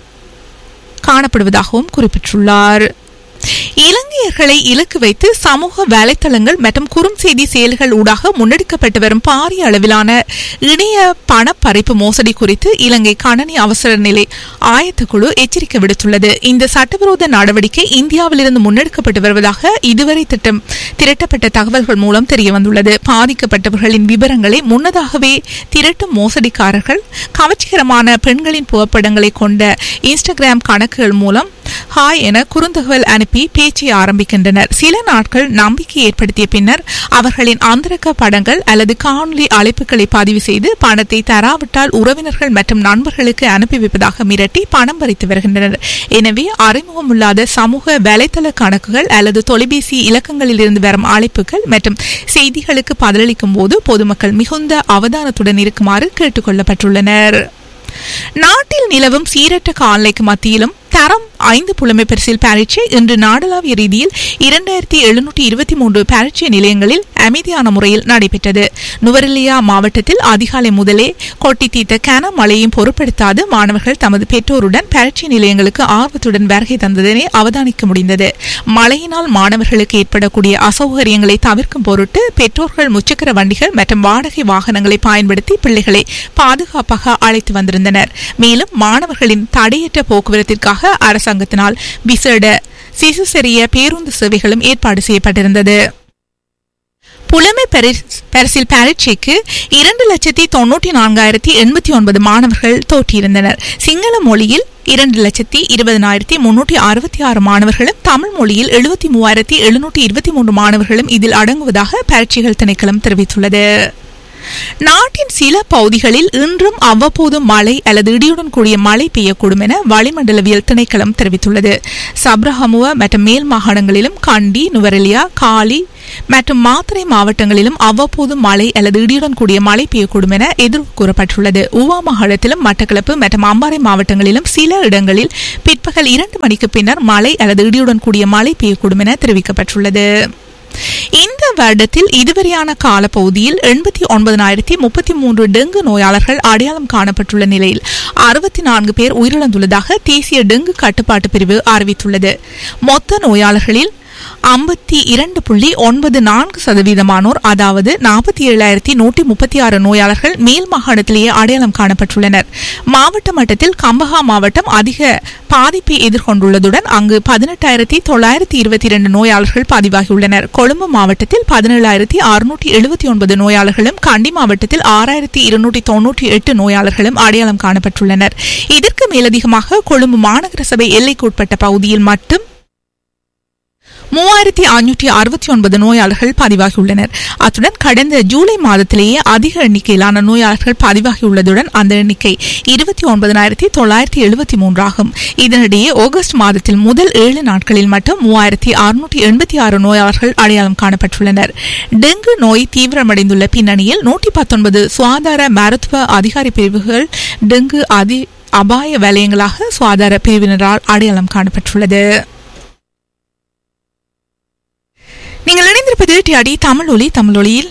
காணப்படுவதாகவும் குறிப்பிட்டுள்ளார் இலங்கையர்களை இலக்கு வைத்து சமூக வலைத்தளங்கள் மற்றும் குறுஞ்செய்தி செயல்கள் ஊடாக முன்னெடுக்கப்பட்டு வரும் பாரிய அளவிலான இணைய பணப்பறிப்பு மோசடி குறித்து இலங்கை கணனி அவசர நிலை ஆயத்தக்குழு எச்சரிக்கை விடுத்துள்ளது இந்த சட்டவிரோத நடவடிக்கை இந்தியாவிலிருந்து முன்னெடுக்கப்பட்டு வருவதாக இதுவரை திட்டம் திரட்டப்பட்ட தகவல்கள் மூலம் தெரியவந்துள்ளது பாதிக்கப்பட்டவர்களின் விவரங்களை முன்னதாகவே திரட்டும் மோசடிக்காரர்கள் கவர்ச்சிகரமான பெண்களின் புகைப்படங்களை கொண்ட இன்ஸ்டாகிராம் கணக்குகள் மூலம் ஹாய் என குறுந்தகவல் அனுப்பி பேச்சை ஆரம்பிக்கின்றனர் சில நாட்கள் நம்பிக்கை ஏற்படுத்திய பின்னர் அவர்களின் அந்தரக்க படங்கள் அல்லது காணொலி அழைப்புகளை பதிவு செய்து பணத்தை தராவிட்டால் உறவினர்கள் மற்றும் நண்பர்களுக்கு அனுப்பி வைப்பதாக மிரட்டி பணம் பறித்து வருகின்றனர் எனவே அறிமுகமில்லாத சமூக வலைதள கணக்குகள் அல்லது தொலைபேசி இலக்கங்களில் இருந்து வரும் அழைப்புகள் மற்றும் செய்திகளுக்கு பதிலளிக்கும் போது பொதுமக்கள் மிகுந்த அவதானத்துடன் இருக்குமாறு கேட்டுக் கொள்ளப்பட்டுள்ளனர் நாட்டில் நிலவும் சீரற்ற காலநிலைக்கு மத்தியிலும் தரம் ஐந்து புலமை பரிசில் பரீட்சை இன்று நாடளாவிய ரீதியில் இரண்டாயிரத்தி எழுநூற்றி இருபத்தி மூன்று பரீட்சை நிலையங்களில் அமைதியான முறையில் நடைபெற்றது நுவரெலியா மாவட்டத்தில் அதிகாலை முதலே கொட்டி தீர்த்த கனமழையும் பொருட்படுத்தாது மாணவர்கள் தமது பெற்றோருடன் பரீட்சை நிலையங்களுக்கு ஆர்வத்துடன் வருகை தந்ததனை அவதானிக்க முடிந்தது மழையினால் மாணவர்களுக்கு ஏற்படக்கூடிய அசௌகரியங்களை தவிர்க்கும் பொருட்டு பெற்றோர்கள் முச்சக்கர வண்டிகள் மற்றும் வாடகை வாகனங்களை பயன்படுத்தி பிள்ளைகளை பாதுகாப்பாக அழைத்து வந்திருந்தனர் மேலும் மாணவர்களின் தடையற்ற போக்குவரத்திற்காக அரசாங்கத்தினால் விசேட சிசு சிறிய பேருந்து சேவைகளும் ஏற்பாடு செய்யப்பட்டிருந்தது புலமை பரிஸ்- பரிசில் பரீட்சைக்கு இரண்டு லட்சத்தி தொண்ணூற்றி நான்காயிரத்தி எண்பத்தி ஒன்பது மாணவர்கள் தோற்றியிருந்தனர் சிங்கள மொழியில் இரண்டு லட்சத்தி இருபதனாயிரத்தி முன்னூற்றி அறுபத்தி ஆறு மாணவர்களும் தமிழ் மொழியில் எழுபத்தி மூவாயிரத்தி எழுநூற்றி இருபத்தி மூன்று மாணவர்களும் இதில் அடங்குவதாக பரீட்சைகள் திணைக்களம் தெரிவித்துள்ளது நாட்டின் சில பகுதிகளில் இன்றும் அவ்வப்போது மழை அல்லது இடியுடன் கூடிய மழை பெய்யக்கூடும் என வளிமண்டலவியல் திணைக்களம் தெரிவித்துள்ளது சப்ரஹமுவ மற்றும் மேல் மாகாணங்களிலும் கண்டி நுவரெலியா காலி மற்றும் மாத்தறை மாவட்டங்களிலும் அவ்வப்போது மழை அல்லது இடியுடன் கூடிய மழை பெய்யக்கூடும் என எதிர்வு கூறப்பட்டுள்ளது உவா மாகாணத்திலும் மட்டக்களப்பு மற்றும் அம்பாறை மாவட்டங்களிலும் சில இடங்களில் பிற்பகல் இரண்டு மணிக்கு பின்னர் மழை அல்லது இடியுடன் கூடிய மழை பெய்யக்கூடும் என தெரிவிக்கப்பட்டுள்ளது இந்த வருடத்தில் இதுவரையான காலப்பகுதியில் எண்பத்தி ஒன்பதனாயிரத்தி முப்பத்தி மூன்று டெங்கு நோயாளர்கள் அடையாளம் காணப்பட்டுள்ள நிலையில் அறுபத்தி நான்கு பேர் உயிரிழந்துள்ளதாக தேசிய டெங்கு கட்டுப்பாட்டு பிரிவு அறிவித்துள்ளது மொத்த நோயாளர்களில் ஐம்பத்தி இரண்டு புள்ளி ஒன்பது நான்கு சதவீதமானோர் அதாவது நாற்பத்தி ஏழாயிரத்தி நூற்றி முப்பத்தி ஆறு நோயாளர்கள் மேல் மாகாணத்திலேயே அடையாளம் காணப்பட்டுள்ளனர் மாவட்ட மட்டத்தில் கம்பஹா மாவட்டம் அதிக பாதிப்பை எதிர்கொண்டுள்ளதுடன் அங்கு பதினெட்டாயிரத்தி தொள்ளாயிரத்தி இருபத்தி இரண்டு நோயாளர்கள் பதிவாகியுள்ளனர் கொழும்பு மாவட்டத்தில் பதினேழாயிரத்தி அறுநூற்றி எழுபத்தி ஒன்பது நோயாளர்களும் கண்டி மாவட்டத்தில் ஆறாயிரத்தி இருநூற்றி தொன்னூற்றி எட்டு நோயாளர்களும் அடையாளம் காணப்பட்டுள்ளனர் இதற்கு மேலதிகமாக கொழும்பு மாநகர சபை எல்லைக்குட்பட்ட பகுதியில் மட்டும் மூவாயிரத்தி ஐநூற்றி அறுபத்தி ஒன்பது நோயாளர்கள் பதிவாகியுள்ளனர் அத்துடன் கடந்த ஜூலை மாதத்திலேயே அதிக எண்ணிக்கையிலான நோயாளர்கள் பதிவாகியுள்ளதுடன் அந்த எண்ணிக்கை இருபத்தி ஒன்பதனாயிரத்தி தொள்ளாயிரத்தி எழுபத்தி மூன்றாகும் இதனிடையே ஆகஸ்ட் மாதத்தில் முதல் ஏழு நாட்களில் மட்டும் மூவாயிரத்தி அறுநூற்றி எண்பத்தி ஆறு நோயாளர்கள் அடையாளம் காணப்பட்டுள்ளனர் டெங்கு நோய் தீவிரமடைந்துள்ள பின்னணியில் நூற்றி பத்தொன்பது சுகாதார மருத்துவ அதிகாரி பிரிவுகள் டெங்கு அதி அபாய வலயங்களாக சுகாதார பிரிவினரால் அடையாளம் காணப்பட்டுள்ளது நீங்கள் இணைந்திருப்பது டிஆடி தமிழ் ஒலி தமிழ் ஒலியில்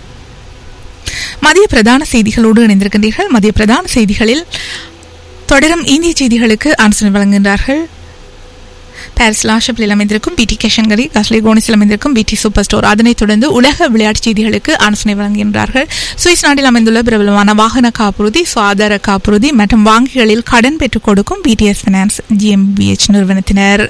மதிய பிரதான செய்திகளோடு இணைந்திருக்கின்றீர்கள் மதிய பிரதான செய்திகளில் தொடரும் இந்திய செய்திகளுக்கு ஆலோசனை வழங்குகின்றார்கள் பாரிஸ் லாஷப்பில் அமைந்திருக்கும் பிடி கேஷன்கரி கஸ்லி கோனிஸில் அமைந்திருக்கும் பிடி சூப்பர் ஸ்டோர் அதனைத் தொடர்ந்து உலக விளையாட்டு செய்திகளுக்கு ஆலோசனை வழங்குகின்றார்கள் சுவிஸ் நாட்டில் அமைந்துள்ள பிரபலமான வாகன காப்புறுதி சுகாதார காப்புறுதி மற்றும் வங்கிகளில் கடன் பெற்றுக் கொடுக்கும் பிடிஎஸ் பினான்ஸ் ஜிஎம்பிஎச் நிறுவனத்தினர்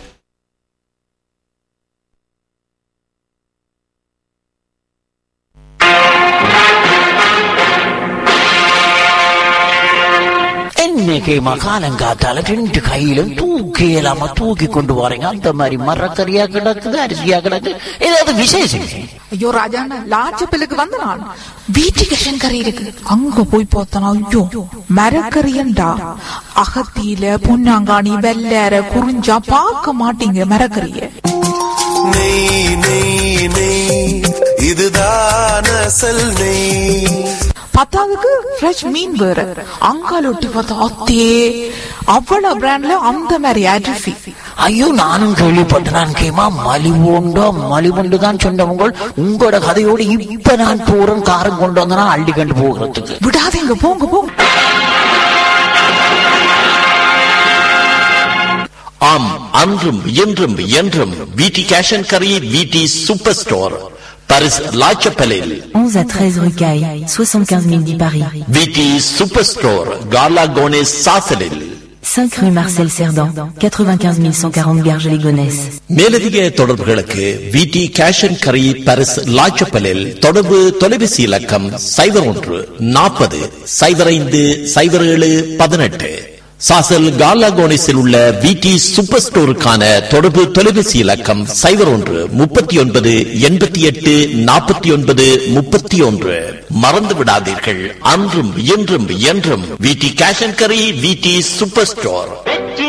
என்னைக்கு மகாலங்காத்தால ரெண்டு கையிலும் தூக்கி இயலாம தூக்கி கொண்டு வரீங்க அந்த மாதிரி மரக்கறியா கிடக்குது அரிசியா கிடக்கு ஏதாவது விசேஷம் ஐயோ ராஜாண்ணா லாச்சப்பிலுக்கு வந்த நான் வீட்டுக்கு கறி இருக்கு அங்க போய் பார்த்தனா ஐயோ மரக்கறியண்டா அகத்தியில பொன்னாங்காணி வெள்ளேற குறிஞ்சா பார்க்க மாட்டீங்க மரக்கறிய நெய் நெய் நெய் இதுதான் அசல் நெய் பத்தாவதுக்கு ஃப்ரெஷ் மீன் வேற அங்கால ஒட்டி பார்த்தா அத்தே அவ்வளவு பிராண்ட்ல அந்த மாதிரி அரிசி ஐயோ நானும் கேள்விப்பட்டேன் நான் கேமா மலிவுண்டோ மலிவுண்டு தான் சொன்னவங்க உங்களோட கதையோடு இப்ப நான் போறேன் காரம் கொண்டு வந்தனா அள்ளி கண்டு போகிறதுக்கு விடாதீங்க போங்க போங்க ஆம் அன்றும் இன்றும் என்றும் விடி கேஷ் அண்ட் கரி விடி சூப்பர் ஸ்டோர் பரிஸ் லாச்சப்பலில் 11 à 13 rue Caille, 75 010 Paris. விடி சூப்பர் ஸ்டோர் காலா கோனேஸ் சாசலில் 5 rue Marcel Cerdan, 95 140 Garges-les-Gonesse. மேலதிக தொடர்புகளுக்கு விடி கேஷ் அண்ட் கரி பரிஸ் லாச்சப்பலில் தொடர்பு தொலைபேசி இலக்கம் சைபர் ஒன்று நாற்பது சைபர் ஐந்து சைபர் ஏழு பதினெட்டு சாசல் காலாகோனிஸில் உள்ள விடி சூப்பர் ஸ்டோருக்கான தொடர்பு தொலைபேசி இலக்கம் சைபர் ஒன்று முப்பத்தி ஒன்பது எண்பத்தி எட்டு நாற்பத்தி ஒன்பது முப்பத்தி ஒன்று மறந்து விடாதீர்கள் அன்றும் இன்றும் என்றும் விடி கேஷ் அண்ட் கரி விடி சூப்பர் ஸ்டோர்